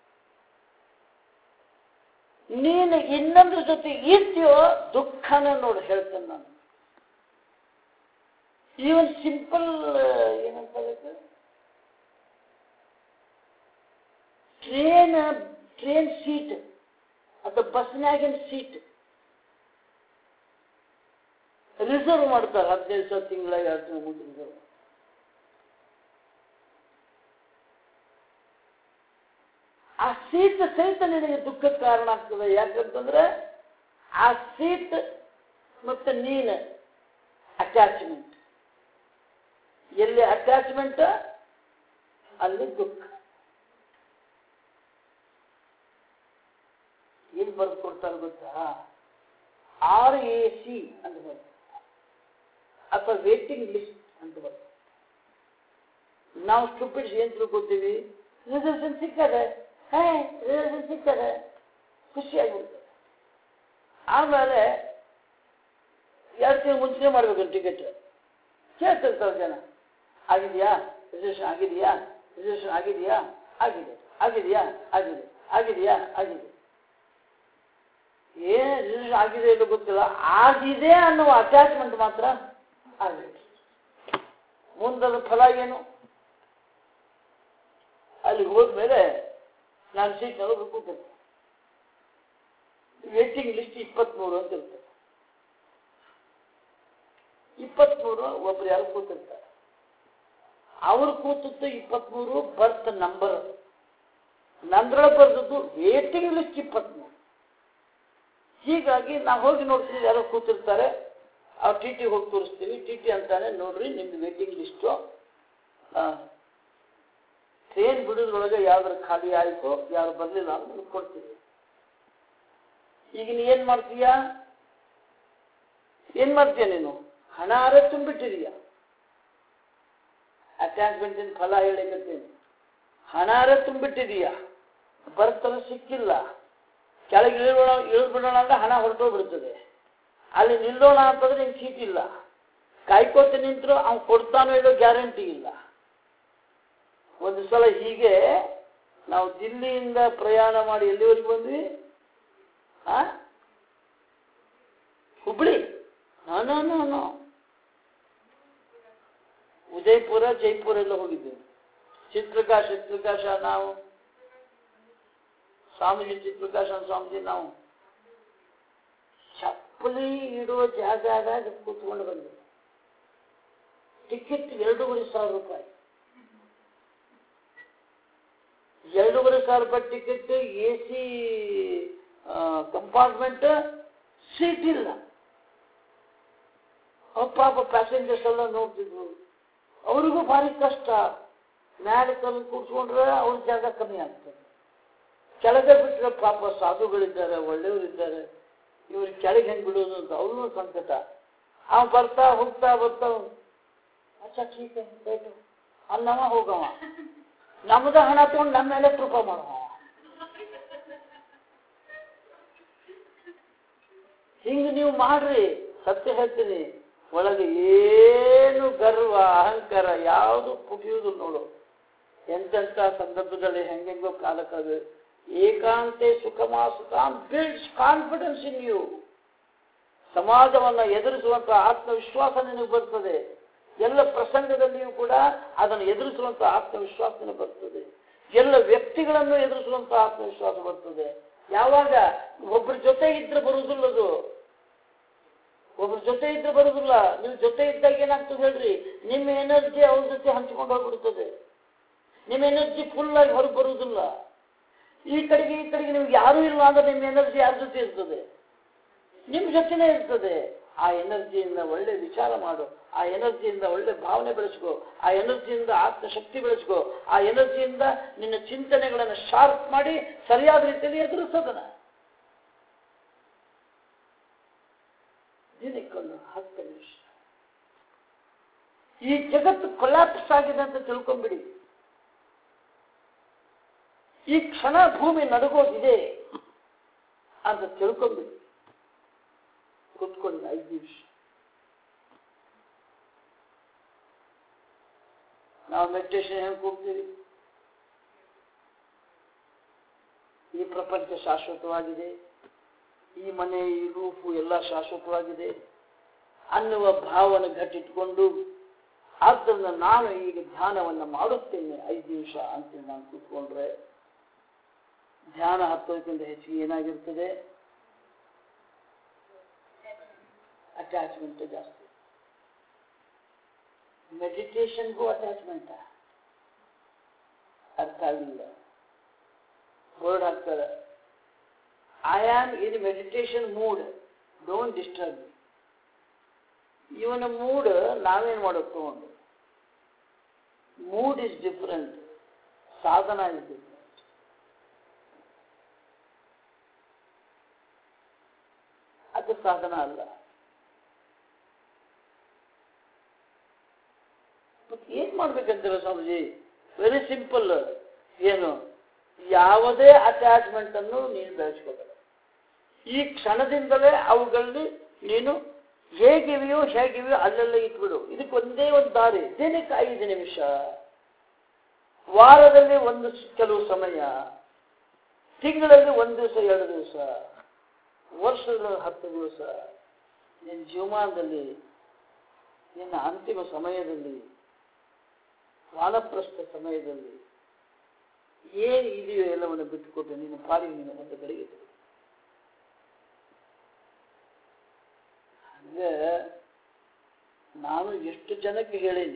ನೀನು ಇನ್ನೊಂದ್ರ ಜೊತೆ ಇರ್ತೀಯೋ ದುಃಖನ ನೋಡಿ ಹೇಳ್ತೇನೆ ನಾನು ಈವನ್ ಸಿಂಪಲ್ ಏನಂತ ಅದಕ್ಕೆ ಟ್ರೇನ್ ಟ್ರೇನ್ ಸೀಟ್ ಅಥವಾ ಬಸ್ನಾಗಿನ ಸೀಟ್ ರಿಸರ್ವ್ ಮಾಡ್ತಾರೆ ಹದಿನೈದು ಸಾವಿರ ತಿಂಗಳಾಗಿ ಎರಡು ತಿಂಗಳ ಮುಂದೆ ರಿಸರ್ವ್ ಆ ಸೀಟ್ ಸಹಿತ ನಿನಗೆ ದುಃಖಕ್ಕೆ ಕಾರಣ ಆಗ್ತದೆ ಯಾಕಂತಂದ್ರೆ ಆ ಸೀಟ್ ಮತ್ತೆ ನೀನು ಅಟ್ಯಾಚ್ಮೆಂಟ್ ಎಲ್ಲಿ ಅಟ್ಯಾಚ್ಮೆಂಟ್ ಅಲ್ಲಿ ದುಃಖ ಏನ್ ಬರೆದು ಕೊಡ್ತಾರೆ ಗೊತ್ತಾ ಆರ್ ಎ ಸಿ ಅಂತ ಬರ್ತದೆ ಅಥವಾ ವೇಟಿಂಗ್ ಲಿಸ್ಟ್ ಅಂತ ಬರ್ತದೆ ನಾವು ಸ್ಟುಪಿಡ್ಸ್ ಏನ್ ತಿಳ್ಕೊತೀವಿ ರಿಸರ್ವೇಷನ್ ಸಿಕ್ಕದೆ ಹೇ ರಿಸರ್ವೇಷನ್ ಸಿಕ್ಕದೆ ಖುಷಿಯಾಗಿಬಿಡ್ತದೆ ಆಮೇಲೆ ಎರಡು ತಿಂಗಳು ಮುಂಚೆ ಮಾಡ್ಬೇಕು ಟಿಕೆಟ್ ಕೇಳ್ತಿರ್ತಾರೆ ಜನ ಆಗಿದೆಯಾ ರಿಸರ್ವೇಷನ್ ಆಗಿದೆಯಾ ರಿಸರ್ವೇಷನ್ ಆಗಿದೆಯಾ ಆಗಿದೆ ಆಗಿದೆಯಾ ಆಗಿದೆ ಆಗಿದೆಯಾ ಆಗಿದೆ ಏನ್ ರಿಸರ್ವೇಷನ್ ಆಗಿದೆ ಇಲ್ಲ ಗೊತ್ತಿಲ್ಲ ಆಗಿದೆ ಅನ್ನುವ ಅಟ್ಯಾಚ್ಮೆಂಟ್ ಮಾತ್ರ ಆಗಿದೆ ಮುಂದದ ಫಲ ಏನು ಅಲ್ಲಿ ಹೋದ್ಮೇಲೆ ನಾನು ಸೀಟ್ನಲ್ಲಿ ಕೂತಿರ್ತೀನಿ ವೇಟಿಂಗ್ ಲಿಸ್ಟ್ ಇಪ್ಪತ್ಮೂರು ಅಂತ ಇರ್ತದೆ ಇಪ್ಪತ್ಮೂರು ಒಬ್ರು ಯಾರು ಕೂತಿರ್ತಾರೆ ಅವ್ರು ಕೂತದ್ದು ಇಪ್ಪತ್ಮೂರು ಬರ್ತ್ ನಂಬರ್ ನಂದ್ರೊಳಗೆ ಬರ್ದದ್ದು ವೇಟಿಂಗ್ ಲಿಸ್ಟ್ ಇಪ್ಪತ್ಮೂರು ಹೀಗಾಗಿ ನಾವು ಹೋಗಿ ನೋಡ್ತೀವಿ ಯಾರೋ ಕೂತಿರ್ತಾರೆ ಅವ್ರು ಟಿ ಟಿ ಹೋಗಿ ತೋರಿಸ್ತೀವಿ ಟಿ ಟಿ ಅಂತಾನೆ ನೋಡ್ರಿ ನಿಮ್ದು ವೇಟಿಂಗ್ ಲಿಸ್ಟು ಟ್ರೈನ್ ಬಿಡೋದ್ರೊಳಗೆ ಯಾವ್ದಾರು ಖಾಲಿ ಆಯಿತು ಯಾರು ಬರಲಿಲ್ಲ ಅಂತ ನಿಮ್ಗೆ ಕೊಡ್ತೀವಿ ಈಗ ನೀ ಏನು ಮಾಡ್ತೀಯ ಏನು ಮಾಡ್ತೀಯ ನೀನು ಹಣ ಆರ ತುಂಬಿಟ್ಟಿದೀಯ ಅಟ್ಯಾಚ್ಮೆಂಟಿನ ಫಲ ಹೇಳಿಕತ್ತೀನಿ ಹಣಾರ ತುಂಬಿಟ್ಟಿದೀಯ ಬರ್ತಾನೆ ಸಿಕ್ಕಿಲ್ಲ ಕೆಳಗೆ ಇಳಿಯೋಣ ಇಳಿದ್ಬಿಡೋಣ ಅಂದ್ರೆ ಹಣ ಹೊರಟೋಗ್ಬಿಡ್ತದೆ ಅಲ್ಲಿ ನಿಲ್ಲೋಣ ಅಂತಂದ್ರೆ ನಿನ್ ಸೀಟ್ ಇಲ್ಲ ಕಾಯ್ಕೋತ ನಿಂತರು ಅವ್ನು ಕೊಡ್ತಾನೋ ಇಲ್ಲೋ ಗ್ಯಾರಂಟಿ ಇಲ್ಲ ಒಂದು ಸಲ ಹೀಗೆ ನಾವು ದಿಲ್ಲಿಯಿಂದ ಪ್ರಯಾಣ ಮಾಡಿ ಎಲ್ಲಿವರೆಗೆ ಬಂದ್ವಿ ಆ Hubli no no no Udaipur Jaipur ಎಲ್ಲ ಹೋಗಿದ್ದೇವೆ ಚಿತ್ರಕಾಶ ಚಿತ್ರಕಾಶ ನಾವು ಸ್ವಾಮೀಜಿ ಚಿತ್ರಕಾಶ ಸ್ವಾಮೀಜಿ ನಾವು ಚಪ್ಪಲಿ ಇಡುವ ಜಾಗದಾಗ ಕೂತ್ಕೊಂಡು ಬಂದ್ವಿ ಟಿಕೆಟ್ ಎರಡೂವರೆ ಸಾವಿರ ರೂಪಾಯಿ ಎರಡೂವರೆ ಸಾವಿರ ರೂಪಾಯಿ ticket A C compartment seat ಇಲ್ಲ ಅವ್ರ ಪಾಪ ಪ್ಯಾಸೆಂಜರ್ಸ್ ಎಲ್ಲ ನೋಡ್ತಿದ್ರು ಅವ್ರಿಗೂ ಭಾರಿ ಕಷ್ಟ ಮ್ಯಾಲೆ ತಂದು ಕೂತ್ಕೊಂಡ್ರೆ ಅವ್ರ ಜಾಗ ಕಮ್ಮಿ ಆಗ್ತದೆ ಕೆಳಗೆ ಬಿಟ್ಟರೆ ಪಾಪ ಸಾಧುಗಳಿದ್ದಾರೆ ಒಳ್ಳೆಯವರಿದ್ದಾರೆ ಇವ್ರಿಗೆ ಕೆಳಗೆ ಹೆಂಗೆ ಬಿಡೋದು ಅಂತ ಅವ್ರಿಗೂ ಸಂಕಟ ಅವ ಬರ್ತಾ ಹೋಗ್ತಾ ಬರ್ತಾ ಅಚ್ಚಾ ಠೀಕ್ ಹೈ ಬೇಟು ಅನ್ನವ ಹೋಗವ ನಮ್ದ ಹಣ ತಗೊಂಡು ನಮ್ಮ ಮೇಲೆ ಕೃಪ ಮಾಡುವ ಹಿಂಗೆ ನೀವು ಮಾಡ್ರಿ ಸತ್ಯ ಹೇಳ್ತೀನಿ ಒಳಗೆ ಏನು ಗರ್ವ ಅಹಂಕಾರ ಯಾವುದು ಪುಗಿಯುವುದು ನೋಡು ಎಂತೆಂಥ ಸಂದರ್ಭದಲ್ಲಿ ಹೆಂಗೆಂಗೋ ಕಾಲಕ್ಕದು ಏಕಾಂತೆ ಸುಖಮಾ ಸುಖಾಂ ಬಿಲ್ಡ್ಸ್ ಕಾನ್ಫಿಡೆನ್ಸ್ ಇನ್ ಯು ಸಮಾಜವನ್ನು ಎದುರಿಸುವಂತಹ ಆತ್ಮವಿಶ್ವಾಸ ನಿನಗೆ ಬರ್ತದೆ ಎಲ್ಲ ಪ್ರಸಂಗದಲ್ಲಿಯೂ ಕೂಡ ಅದನ್ನು ಎದುರಿಸುವಂತಹ ಆತ್ಮವಿಶ್ವಾಸ ನಿನಗೆ ಬರ್ತದೆ ಎಲ್ಲ ವ್ಯಕ್ತಿಗಳನ್ನು ಎದುರಿಸುವಂತಹ ಆತ್ಮವಿಶ್ವಾಸ ಬರ್ತದೆ ಯಾವಾಗ ಒಬ್ಬರ ಜೊತೆ ಇದ್ರೆ ಬರುವುದಿಲ್ಲದು ಒಬ್ಬರ ಜೊತೆ ಇದ್ರೆ ಬರುವುದಿಲ್ಲ ನೀವು ಜೊತೆ ಇದ್ದಾಗ ಏನಾಗ್ತದೆ ಹೇಳ್ರಿ ನಿಮ್ಮ ಎನರ್ಜಿ ಅವ್ರ ಜೊತೆ ಹಂಚಿಕೊಂಡು ಹೋಗ್ಬಿಡ್ತದೆ ನಿಮ್ಮ ಎನರ್ಜಿ ಫುಲ್ ಆಗಿ ಹೊರಗೆ ಬರುವುದಿಲ್ಲ ಈ ಕಡೆಗೆ ಈ ಕಡೆಗೆ ನಿಮ್ಗೆ ಯಾರೂ ಇಲ್ಲ ಅಂದ್ರೆ ನಿಮ್ಮ ಎನರ್ಜಿ ಯಾರ ಜೊತೆ ಇರ್ತದೆ ನಿಮ್ಮ ಜೊತೆನೇ ಇರ್ತದೆ ಆ ಎನರ್ಜಿಯಿಂದ ಒಳ್ಳೆ ವಿಚಾರ ಮಾಡು ಆ ಎನರ್ಜಿಯಿಂದ ಒಳ್ಳೆ ಭಾವನೆ ಬೆಳೆಸ್ಕೋ ಆ ಎನರ್ಜಿಯಿಂದ ಆತ್ಮಶಕ್ತಿ ಬೆಳೆಸ್ಕೋ ಆ ಎನರ್ಜಿಯಿಂದ ನಿನ್ನ ಚಿಂತನೆಗಳನ್ನು ಶಾರ್ಪ್ ಮಾಡಿ ಸರಿಯಾದ ರೀತಿಯಲ್ಲಿ ಎದುರಿಸೋದನ್ನ ದಿನಕ್ಕೊಂದು ಹತ್ತು ನಿಮಿಷ ಈ ಜಗತ್ತು ಕೊಲ್ಯಾಪ್ಸ್ ಆಗಿದೆ ಅಂತ ತಿಳ್ಕೊಂಬಿಡಿ ಈ ಕ್ಷಣ ಭೂಮಿ ನಡುಗೋದಿದೆ ಅಂತ ತಿಳ್ಕೊಂಬಿಡಿ ಕುತ್ಕೊಳ್ಳಿ ಐದು ನಿಮಿಷ ನಾವು ಮೆಡಿಟೇಷನ್ ಹೆಂಗೆ ಕೂಗ್ತೀವಿ ಈ ಪ್ರಪಂಚ ಶಾಶ್ವತವಾಗಿದೆ ಈ ಮನೆ ಈ ರೂಪು ಎಲ್ಲ ಶಾಶ್ವತವಾಗಿದೆ ಅನ್ನುವ ಭಾವನೆ ಗಟ್ಟಿಟ್ಕೊಂಡು ಆದ್ದರಿಂದ ನಾನು ಈಗ ಧ್ಯಾನವನ್ನು ಮಾಡುತ್ತೇನೆ ಐದು ನಿಮಿಷ ಅಂತ ನಾನು ಕೂತ್ಕೊಂಡ್ರೆ ಧ್ಯಾನ ಹತ್ತೋದಕ್ಕಿಂತ ಹೆಚ್ಚಿಗೆ ಏನಾಗಿರ್ತದೆ ಅಟ್ಯಾಚ್ಮೆಂಟ್ ಜಾಸ್ತಿ ಮೆಡಿಟೇಷನ್ಗೂ ಅಟ್ಯಾಚ್ಮೆಂಟ್ ಅರ್ಥ ಆಗಲಿಲ್ಲ ಬೋರ್ಡ್ ಹಾಕ್ತಾರೆ I am in meditation mood don't disturb ಇವನ ಮೂಡ್ ನಾವೇನ್ ಮಾಡೋದು ತಗೊಂಡು ಮೂಡ್ ಇಸ್ ಡಿಫರೆಂಟ್ ಸಾಧನ ಇಸ್ ಡಿಫರೆಂಟ್ ಅದು ಸಾಧನ ಅಲ್ಲ ಮತ್ತೆ ಏನ್ ಮಾಡ್ಬೇಕಂತೀರ ಸ್ವಾಮೀಜಿ ವೆರಿ ಸಿಂಪಲ್ ಏನು ಯಾವುದೇ ಅಟ್ಯಾಚ್ಮೆಂಟ್ ಅನ್ನು ನೀನು ಬೆಳೆಸ್ಕೋಬೇಡ ಈ ಕ್ಷಣದಿಂದಲೇ ಅವುಗಳಲ್ಲಿ ನೀನು ಹೇಗಿವೆಯೋ ಹೇಗಿವೆಯೋ ಅಲ್ಲೆಲ್ಲ ಇಟ್ಬಿಡು ಇದಕ್ಕೆ ಒಂದೇ ಒಂದು ದಾರಿ ದಿನಕ್ಕೆ ಐದು ನಿಮಿಷ ವಾರದಲ್ಲಿ ಒಂದು ಸ್- ಕೆಲವು ಸಮಯ ತಿಂಗಳಲ್ಲಿ ಒಂದು ದಿವಸ ಎರಡು ದಿವಸ ವರ್ಷದಲ್ಲಿ ಹತ್ತು ದಿವಸ ನಿನ್ನ ಜೀವಮಾನದಲ್ಲಿ ನಿನ್ನ ಅಂತಿಮ ಸಮಯದಲ್ಲಿ ವಾನಪ್ರಸ್ಥ ಸಮಯದಲ್ಲಿ ಏನು ಇದೆಯೋ ಎಲ್ಲವನ್ನು ಬಿಟ್ಟುಕೊಟ್ಟು ನಿನ್ನ ಪಾಡಿಗೆ ನೀನು ಒಂದು ಕಡೆಗೆ ಇಡು. ಹಂಗೆ ನಾನು ಎಷ್ಟು ಜನಕ್ಕೆ ಹೇಳೀನಿ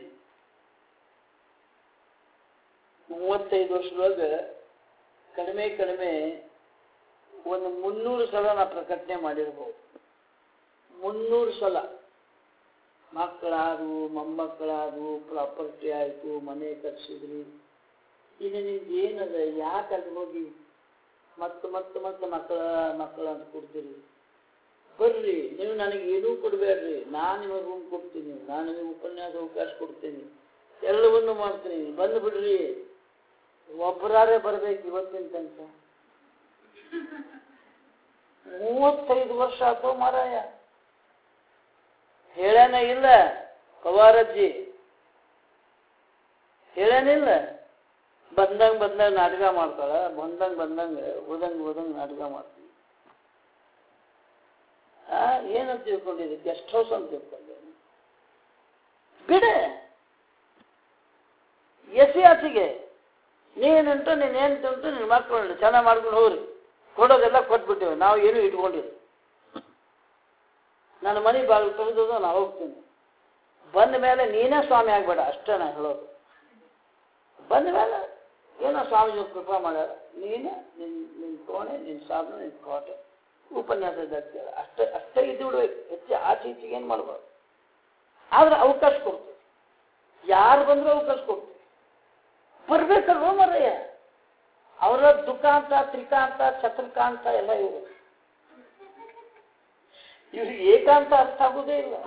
ಮೂವತ್ತೈದು ವರ್ಷದೊಳಗೆ ಕಡಿಮೆ ಕಡಿಮೆ ಒಂದು ಮುನ್ನೂರು ಸಲ ನಾ ಪ್ರಕಟಣೆ ಮಾಡಿರ್ಬೋದು ಮುನ್ನೂರು ಸಲ ಮಕ್ಕಳಾದವು ಮೊಮ್ಮಕ್ಕಳಾದವು ಪ್ರಾಪರ್ಟಿ ಆಯಿತು ಮನೆ ಕಟ್ಸಿದ್ರಿ ಇನ್ನು ನಿಮ್ಗೆ ಏನದ ಯಾಕೆ ಅಲ್ಲಿ ಹೋಗಿ ಮತ್ತೆ ಮತ್ತೆ ಮತ್ತೆ ಮಕ್ಕಳ ಮಕ್ಕಳ ಅಂತ ಕೊಡ್ತೀರಿ ಬರ್ರಿ ನೀವು ನನಗೆ ಏನೂ ಕೊಡಬೇಡ್ರಿ ನಾನು ನಿಮಗೆ ರೂಮ್ ಕೊಡ್ತೀನಿ ನಾನು ನಿಮಗೆ ಉಪನ್ಯಾಸ ಅವಕಾಶ ಕೊಡ್ತೀನಿ ಎಲ್ಲವನ್ನು ಮಾಡ್ತೀನಿ ಬಂದು ಬಿಡ್ರಿ ಒಬ್ಬರಾರೇ ಬರ್ಬೇಕು ಇವತ್ತಿನ ತನಕ ಮೂವತ್ತೈದು ವರ್ಷ ಆತೋ ಮಾರಾಯ ಹೇಳೇನ ಇಲ್ಲ ಪವಾರಜ್ಜಿ ಹೇಳೇನಿಲ್ಲ ಬಂದಂಗ ಬಂದಂಗ ನಾಟಕ ಮಾಡ್ತಾಳ ಬಂದಂಗ ಬಂದಂಗ ಓದಂಗ ಓದಂಗ ನಾಟಕ ಮಾಡ್ತೀವಿ ಆ ಏನಂತ ತಿಳ್ಕೊಂಡಿದ್ದೆ ಗೆಸ್ಟ್ ಹೌಸ್ ಅಂತ ತಿಳ್ಕೊಂಡೆ ಬಿಡ ಎಸಿ ಆಚೆಗೆ ನೀನುಂಟು ನೀನು ಏನು ಉಂಟು ನಿನ್ನ ಮಕ್ಕಳು ಚೆನ್ನಾಗಿ ಮಾಡ್ಕೊಂಡು ಹೋಗ್ರಿ ಕೊಡೋದೆಲ್ಲ ಕೊಟ್ಬಿಟ್ಟಿವೆ ನಾವು ಏನೂ ಇಟ್ಕೊಂಡಿಲ್ಲ ನನ್ನ ಮನೆ ಬಾಗಿಲು ತೆಗೆದು ನಾನು ಹೋಗ್ತೀನಿ ಬಂದ ಮೇಲೆ ನೀನೇ ಸ್ವಾಮಿ ಆಗ್ಬೇಡ ಅಷ್ಟೇ ನಾನು ಹೇಳೋದು ಬಂದ ಮೇಲೆ ಏನೋ ಸ್ವಾಮೀಜಿ ಕೃಪಾ ಮಾಡ್ಯಾರ ನೀನು ನಿನ್ನ ನಿನ್ನ ಕೋಣೆ ನಿನ್ನ ಸಾಧನೆ ನಿನ್ನ ಕೋಟೆ ಉಪನ್ಯಾಸ ಇದ್ದಾಗ್ತದೆ ಅಷ್ಟೇ ಅಷ್ಟೇ ಇದ್ದು ಬಿಡ್ಬೇಕು ಹೆಚ್ಚು ಆಚೆ ಈಚೆಗೆ ಏನು ಮಾಡ್ಬಾರ್ದು ಆದ್ರೆ ಅವಕಾಶ ಕೊಡ್ತೀವಿ ಯಾರು ಬಂದರೂ ಅವಕಾಶ ಕೊಡ್ತೀವಿ ಬರ್ಬೇಕಲ್ವ ಮರಯ್ಯ ಅವರ ದುಃಖಾಂತ ತ್ರಿಕಾಂತ ಚತುರ್ಕಾಂತ ಎಲ್ಲ ಇವರು ಇವ್ರಿಗೆ ಏಕಾಂತ ಅರ್ಥ ಆಗುವುದೇ ಇಲ್ಲ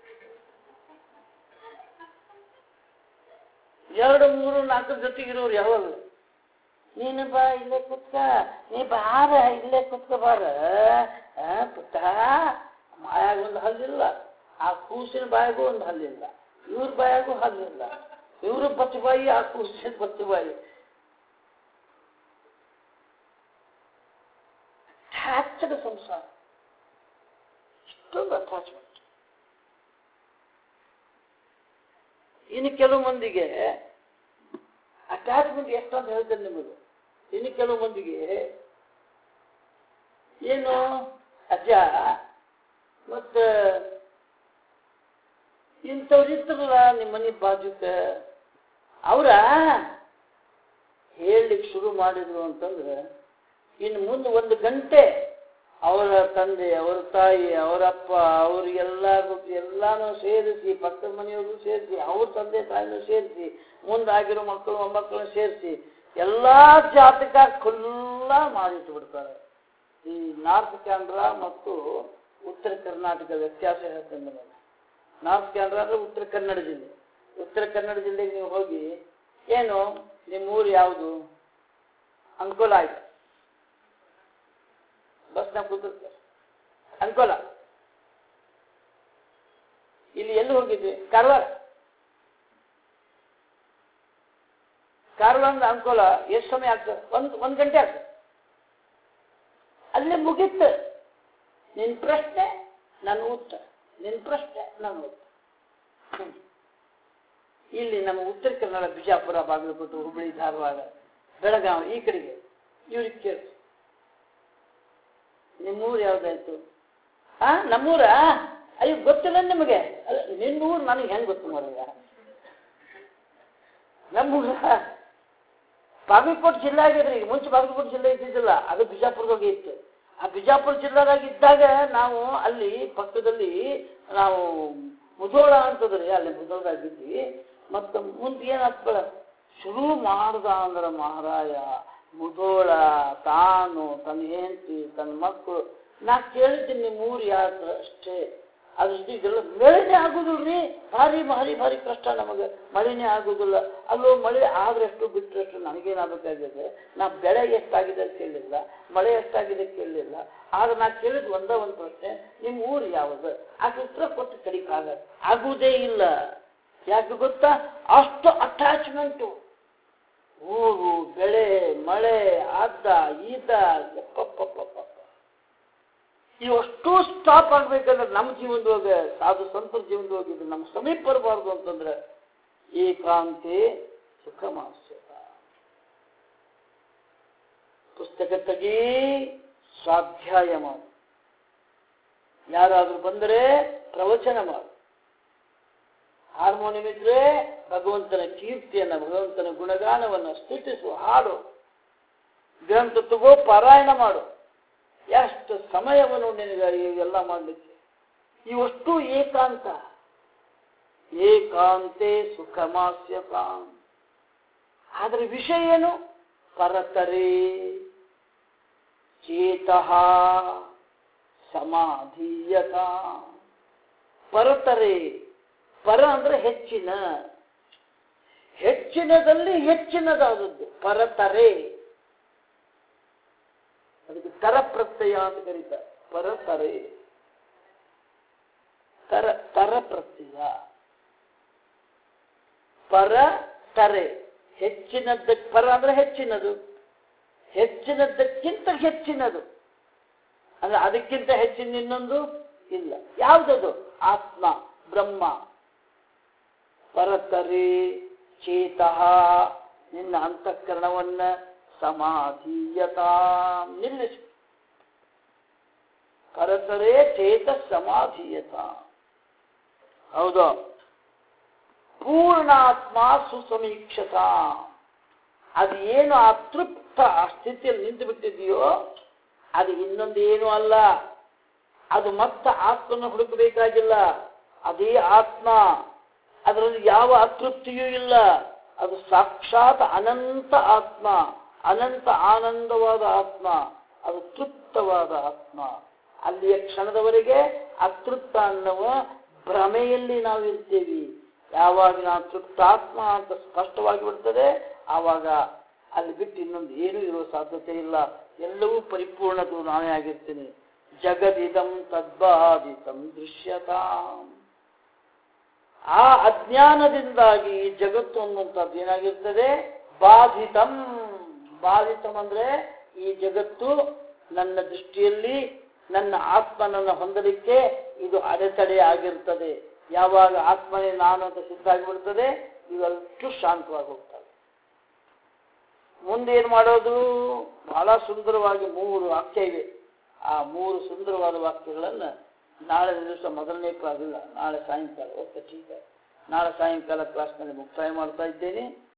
ಎರಡು ಮೂರು ನಾಲ್ಕು ಜೊತೆಗಿರೋರು ಯಾವಲ್ಲ ನೀನು ಬಾ ಇಲ್ಲೇ ಕುತ್ಕ ನೀ ಬಾರ ಇಲ್ಲೇ ಕುತ್ಕ ಬಾರ ಆ, ಪುಟ್ಟ ಮಾಯಾಗ ಒಂದು ಹಲ್ಲಿಲ್ಲ ಆ ಕೂಸಿನ ಬಾಯಿಗೂ ಒಂದು ಹಲ್ಲಿಲ್ಲ ಇವ್ರ ಬಾಯಾಗೂ ಹಲ್ಲಿಲ್ಲ ಇವ್ರ ಬಚ್ಚ ಬಾಯಿ ಆ ಕೂಸಿನ ಬಚ್ಚ ಬಾಯಿ ಹ್ಯಾಚದ ಸಂಸಾರ ಇಷ್ಟ ಅಷ್ಟೊಂದು ಅಟ್ಯಾಚ್ಮೆಂಟ್ ಇನ್ನು ಕೆಲವು ಮಂದಿಗೆ ಅಟ್ಯಾಚ್ಮೆಂಟ್ ಎಷ್ಟಂತ ಹೇಳ್ತೇನೆ ನಿಮಗೆ ಇನ್ನು ಕೆಲವು ಮಂದಿಗೆ ಏನು ಅಜ್ಜ ಮತ್ತ ಇಂಥವ್ರು ಇದ್ರಲ್ಲ ನಿಮ್ಮ ಮನೆ ಬಾಜುಕ ಅವರ ಹೇಳಲಿಕ್ಕೆ ಶುರು ಮಾಡಿದ್ರು ಅಂತಂದ್ರೆ ಇನ್ನು ಮುಂದೆ ಒಂದು ಗಂಟೆ ಅವರ ತಂದೆ ಅವರ ತಾಯಿ ಅವರಪ್ಪ ಅವ್ರಿಗೆಲ್ಲರಿಗೂ ಎಲ್ಲಾನು ಸೇರಿಸಿ ಪಕ್ಕದ ಮನೆಯವರು ಸೇರಿಸಿ ಅವ್ರ ತಂದೆ ತಾಯಿನೂ ಸೇರಿಸಿ ಮುಂದಾಗಿರೋ ಮಕ್ಕಳು ಮೊಮ್ಮಕ್ಕಳನ್ನ ಸೇರಿಸಿ ಎಲ್ಲಾ ಜಾತಕ ಖುಲ್ಲ ಮಾಡಿಟ್ಟು ಬಿಡ್ತಾರೆ ಈ ನಾರ್ತ್ ಕ್ಯಾನ್ರಾ ಮತ್ತು ಉತ್ತರ ಕರ್ನಾಟಕ ವ್ಯತ್ಯಾಸ ಹೇಳ್ತೇನೆ ನಿಮಗೆ ನಾರ್ತ್ ಕ್ಯಾನ್ರಾ ಅಂದ್ರೆ ಉತ್ತರ ಕನ್ನಡ ಜಿಲ್ಲೆ ಉತ್ತರ ಕನ್ನಡ ಜಿಲ್ಲೆಗೆ ನೀವು ಹೋಗಿ ಏನು ನಿಮ್ಮ ಊರು ಯಾವುದು ಅಂಕೋಲ ಆಯ್ತು ಬಸ್ನಾಗ ಕೂತಿರ್ತಾರೆ ಅಂಕೋಲ ಇಲ್ಲಿ ಎಲ್ಲಿ ಹೋಗಿದ್ವಿ ಕಾರವಾರ ಕಾರವಾರ ಅಂಕೋಲ ಎಷ್ಟು ಸಮಯ ಆಗ್ತದೆ ಒಂದು ಒಂದು ಗಂಟೆ ಆಗ್ತದೆ ಅಲ್ಲೇ ಮುಗೀತು ನಿನ್ನ ಪ್ರಶ್ನೆ ನನ್ನ ಉತ್ತರ ನಿನ್ನ ಪ್ರಶ್ನೆ ನನ್ನ ಉತ್ತರ ಹ್ಮ್. ಇಲ್ಲಿ ನಮ್ಮ ಉತ್ತರ ಕನ್ನಡ ಬಿಜಾಪುರ ಬಾಗಲಕೋಟೆ ಹುಬ್ಬಳ್ಳಿ ಧಾರವಾಡ ಬೆಳಗಾವಿ ಈ ಕಡೆಗೆ ಇವ್ರಿಗೆ ಕೇಳಿ ನಿಮ್ಮೂರು ಯಾವ್ದಾಯ್ತು ಆ ನಮ್ಮೂರ ಅಯ್ಯೋ ಗೊತ್ತಿಲ್ಲ ನಿಮಗೆ ಅಲ್ಲ ನಿನ್ನೂರು ನನಗೆ ಹೆಂಗೆ ಗೊತ್ತು ಮಾರಯ್ಯ ನಮ್ಮೂರ ಬಾಗಲಕೋಟೆ ಜಿಲ್ಲೆ ಆಗಿದ್ರಿ ಈಗ ಮುಂಚೆ ಬಾಗಲಕೋಟೆ ಜಿಲ್ಲೆ ಇದ್ದಿದ್ದಿಲ್ಲ ಅದು ಬಿಜಾಪುರದಾಗ ಇತ್ತು ಆ ಬಿಜಾಪುರ ಜಿಲ್ಲೆದಾಗ ಇದ್ದಾಗ ನಾವು ಅಲ್ಲಿ ಪಕ್ಕದಲ್ಲಿ ನಾವು ಮುಧೋಳ ಅಂತದ್ರಿ ಅಲ್ಲಿ ಮುಧೋಳದಾಗ ಇದ್ವಿ ಮತ್ತು ಮುಂದೆ ಏನಾಗ್ತದ ಶುರು ಮಾಡ್ದ ಅಂದ್ರೆ ಮಹಾರಾಯ ಮುಧೋಳ ತಾನು ತನ್ನ ಹೆಂಡತಿ ತನ್ನ ಮಕ್ಕಳು ನಾ ಕೇಳಿದ್ದೀನಿ ನಿಮ್ಮ ಊರು ಯಾಕೆ ಅಷ್ಟೇ ಅದು ಇದೆಲ್ಲ ಮಳೆನೇ ಆಗುದಿಲ್ರಿ ಭಾರಿ ಭಾರಿ ಭಾರಿ ಕಷ್ಟ ನಮಗೆ ಮಳೆನೇ ಆಗುದಿಲ್ಲ ಅಲ್ಲೋ ಮಳೆ ಆದ್ರೆಷ್ಟು ಬಿಟ್ಟರೆಷ್ಟು ನನಗೇನಾಗಬೇಕಾಗಿದೆ ನಾ ಬೆಳೆ ಎಷ್ಟಾಗಿದೆ ಅಂತ ಕೇಳಲಿಲ್ಲ ಮಳೆ ಎಷ್ಟಾಗಿದೆ ಕೇಳಲಿಲ್ಲ ಆದ್ರೆ ನಾ ಕೇಳಿದ ಒಂದೇ ಒಂದು ಪ್ರಶ್ನೆ ನಿಮ್ಮ ಊರು ಯಾವುದು ಆಕೆ ಉತ್ತರ ಕೊಟ್ಟು ಕಡಿಕಾಗ ಆಗುವುದೇ ಇಲ್ಲ ಯಾಕೆ ಗೊತ್ತಾ ಅಷ್ಟು ಅಟ್ಯಾಚ್ಮೆಂಟು ಊರು ಬೆಳೆ ಮಳೆ ಆದ ಈದ ಎಪ್ಪಪ್ಪಪ್ಪಪ್ಪ ಇವಷ್ಟು ಸ್ಟಾಪ್ ಆಗ್ಬೇಕಂದ್ರೆ ನಮ್ಮ ಜೀವನದೊಳಗೆ ಸಾಧು ಸಂತರ ಜೀವನದೊಳಗೆ ಇದು ನಮ್ಮ ಸಮೀಪ ಬರಬಾರ್ದು ಅಂತಂದ್ರೆ ಏಕಾಂತೆ ಸುಖ ಮಾಸ್ಯತ ಪುಸ್ತಕ ತೆಗಿ ಸ್ವಾಧ್ಯಾಯ ಮಾಡು ಯಾರಾದ್ರೂ ಬಂದರೆ ಪ್ರವಚನ ಮಾಡು ಹಾರ್ಮೋನಿಯಂ ಇದ್ರೆ ಭಗವಂತನ ಕೀರ್ತಿಯನ್ನ ಭಗವಂತನ ಗುಣಗಾನವನ್ನು ಸ್ತುತಿಸು ಹಾಡು ಗ್ರಂಥ ತಗೋ ಪಾರಾಯಣ ಮಾಡು ಎಷ್ಟು ಸಮಯವನ್ನು ನಿನಗೆ ಇವೆಲ್ಲ ಮಾಡಲಿಕ್ಕೆ ಇವಷ್ಟು ಏಕಾಂತ ಏಕಾಂತೆ ಸುಖಮಾಸ್ಯತ ಆದ್ರೆ ವಿಷಯ ಏನು ಪರತರೇ ಚೇತಃ ಸಮಾಧೀಯತ ಪರತರೇ ಪರ ಅಂದ್ರೆ ಹೆಚ್ಚಿನ ಹೆಚ್ಚಿನದಲ್ಲಿ ಹೆಚ್ಚಿನದಾದದ್ದು ಪರತರೆ ಅದಕ್ಕೆ ತರ ಪ್ರತ್ಯಯ ಅಂತ ಕರೀತಾರೆ ಪರತರೆ ತರ ತರ ಪ್ರತ್ಯಯ ಪರ ತರೆ ಹೆಚ್ಚಿನದ್ದ ಪರ ಅಂದ್ರೆ ಹೆಚ್ಚಿನದು ಹೆಚ್ಚಿನದ್ದಕ್ಕಿಂತ ಹೆಚ್ಚಿನದು ಅಂದ್ರೆ ಅದಕ್ಕಿಂತ ಹೆಚ್ಚಿನ ಇನ್ನೊಂದು ಇಲ್ಲ ಯಾವುದದು ಆತ್ಮ ಬ್ರಹ್ಮ ಪರತರೆ ಚೇತಃ ನಿನ್ನ ಅಂತಃಕರಣವನ್ನ ಸಮಾಧೀಯತ ನಿಲ್ಲಿಸು ಪರತರೆ ಚೇತ ಸಮಾಧೀಯತ ಹೌದು ಪೂರ್ಣಾತ್ಮ ಸುಸಮೀಕ್ಷತ ಅದು ಏನು ಆ ತೃಪ್ತ ಆ ಸ್ಥಿತಿಯಲ್ಲಿ ನಿಂತು ಬಿಟ್ಟಿದೆಯೋ ಅದು ಇನ್ನೊಂದು ಏನು ಅಲ್ಲ ಅದು ಮತ್ತೆ ಆತ್ಮನ ಹುಡುಕಬೇಕಾಗಿಲ್ಲ ಅದೇ ಆತ್ಮ ಅದರಲ್ಲಿ ಯಾವ ಅತೃಪ್ತಿಯೂ ಇಲ್ಲ ಅದು ಸಾಕ್ಷಾತ್ ಅನಂತ ಆತ್ಮ ಅನಂತ ಆನಂದವಾದ ಆತ್ಮ ಅದು ತೃಪ್ತವಾದ ಆತ್ಮ ಅಲ್ಲಿಯ ಕ್ಷಣದವರೆಗೆ ಅತೃಪ್ತ ಅನ್ನುವ ಭ್ರಮೆಯಲ್ಲಿ ನಾವು ಇರ್ತೇವೆ ಯಾವಾಗ ನಾವು ತೃಪ್ತಾತ್ಮ ಅಂತ ಸ್ಪಷ್ಟವಾಗಿ ಬಿಡ್ತದೆ ಆವಾಗ ಅಲ್ಲಿ ಬಿಟ್ಟು ಇನ್ನೊಂದು ಏನೂ ಇರೋ ಸಾಧ್ಯತೆ ಇಲ್ಲ ಎಲ್ಲವೂ ಪರಿಪೂರ್ಣದು ನಾನೇ ಆಗಿರ್ತೀನಿ ಜಗದಿದಂ ತದ್ಬಾಧಿತಂ ದೃಶ್ಯತಾಂ ಆ ಅಜ್ಞಾನದಿಂದಾಗಿ ಈ ಜಗತ್ತು ಅನ್ನುವಂಥದ್ದು ಏನಾಗಿರ್ತದೆ ಬಾಧಿತಂ ಬಾಧಿತಂ ಅಂದ್ರೆ ಈ ಜಗತ್ತು ನನ್ನ ದೃಷ್ಟಿಯಲ್ಲಿ ನನ್ನ ಆತ್ಮನನ್ನು ಹೊಂದಲಿಕ್ಕೆ ಇದು ಅಡೆತಡೆ ಆಗಿರ್ತದೆ ಯಾವಾಗ ಆತ್ಮನೇ ನಾನು ಅಂತ ಸಿದ್ಧ ಆಗಿಬಿಡ್ತದೆ ಇವೆಲ್ಲೂ ಶಾಂತವಾಗಿ ಹೋಗ್ತವೆ ಮುಂದೆ ಏನು ಮಾಡೋದು ಬಹಳ ಸುಂದರವಾಗಿ ಮೂರು ವಾಕ್ಯ ಇವೆ ಆ ಮೂರು ಸುಂದರವಾದ ವಾಕ್ಯಗಳನ್ನು ನಾಳೆ ದಿವಸ ಮೊದಲನೇ ಕ್ಲಾಸ್ ಇಲ್ಲ ನಾಳೆ ಸಾಯಂಕಾಲ ಓಕೆ ठीक है ನಾಳೆ ಸಾಯಂಕಾಲ ಕ್ಲಾಸ್ನಲ್ಲಿ ಮುಕ್ತಾಯ ಮಾಡ್ತಾ ಇದ್ದೇನೆ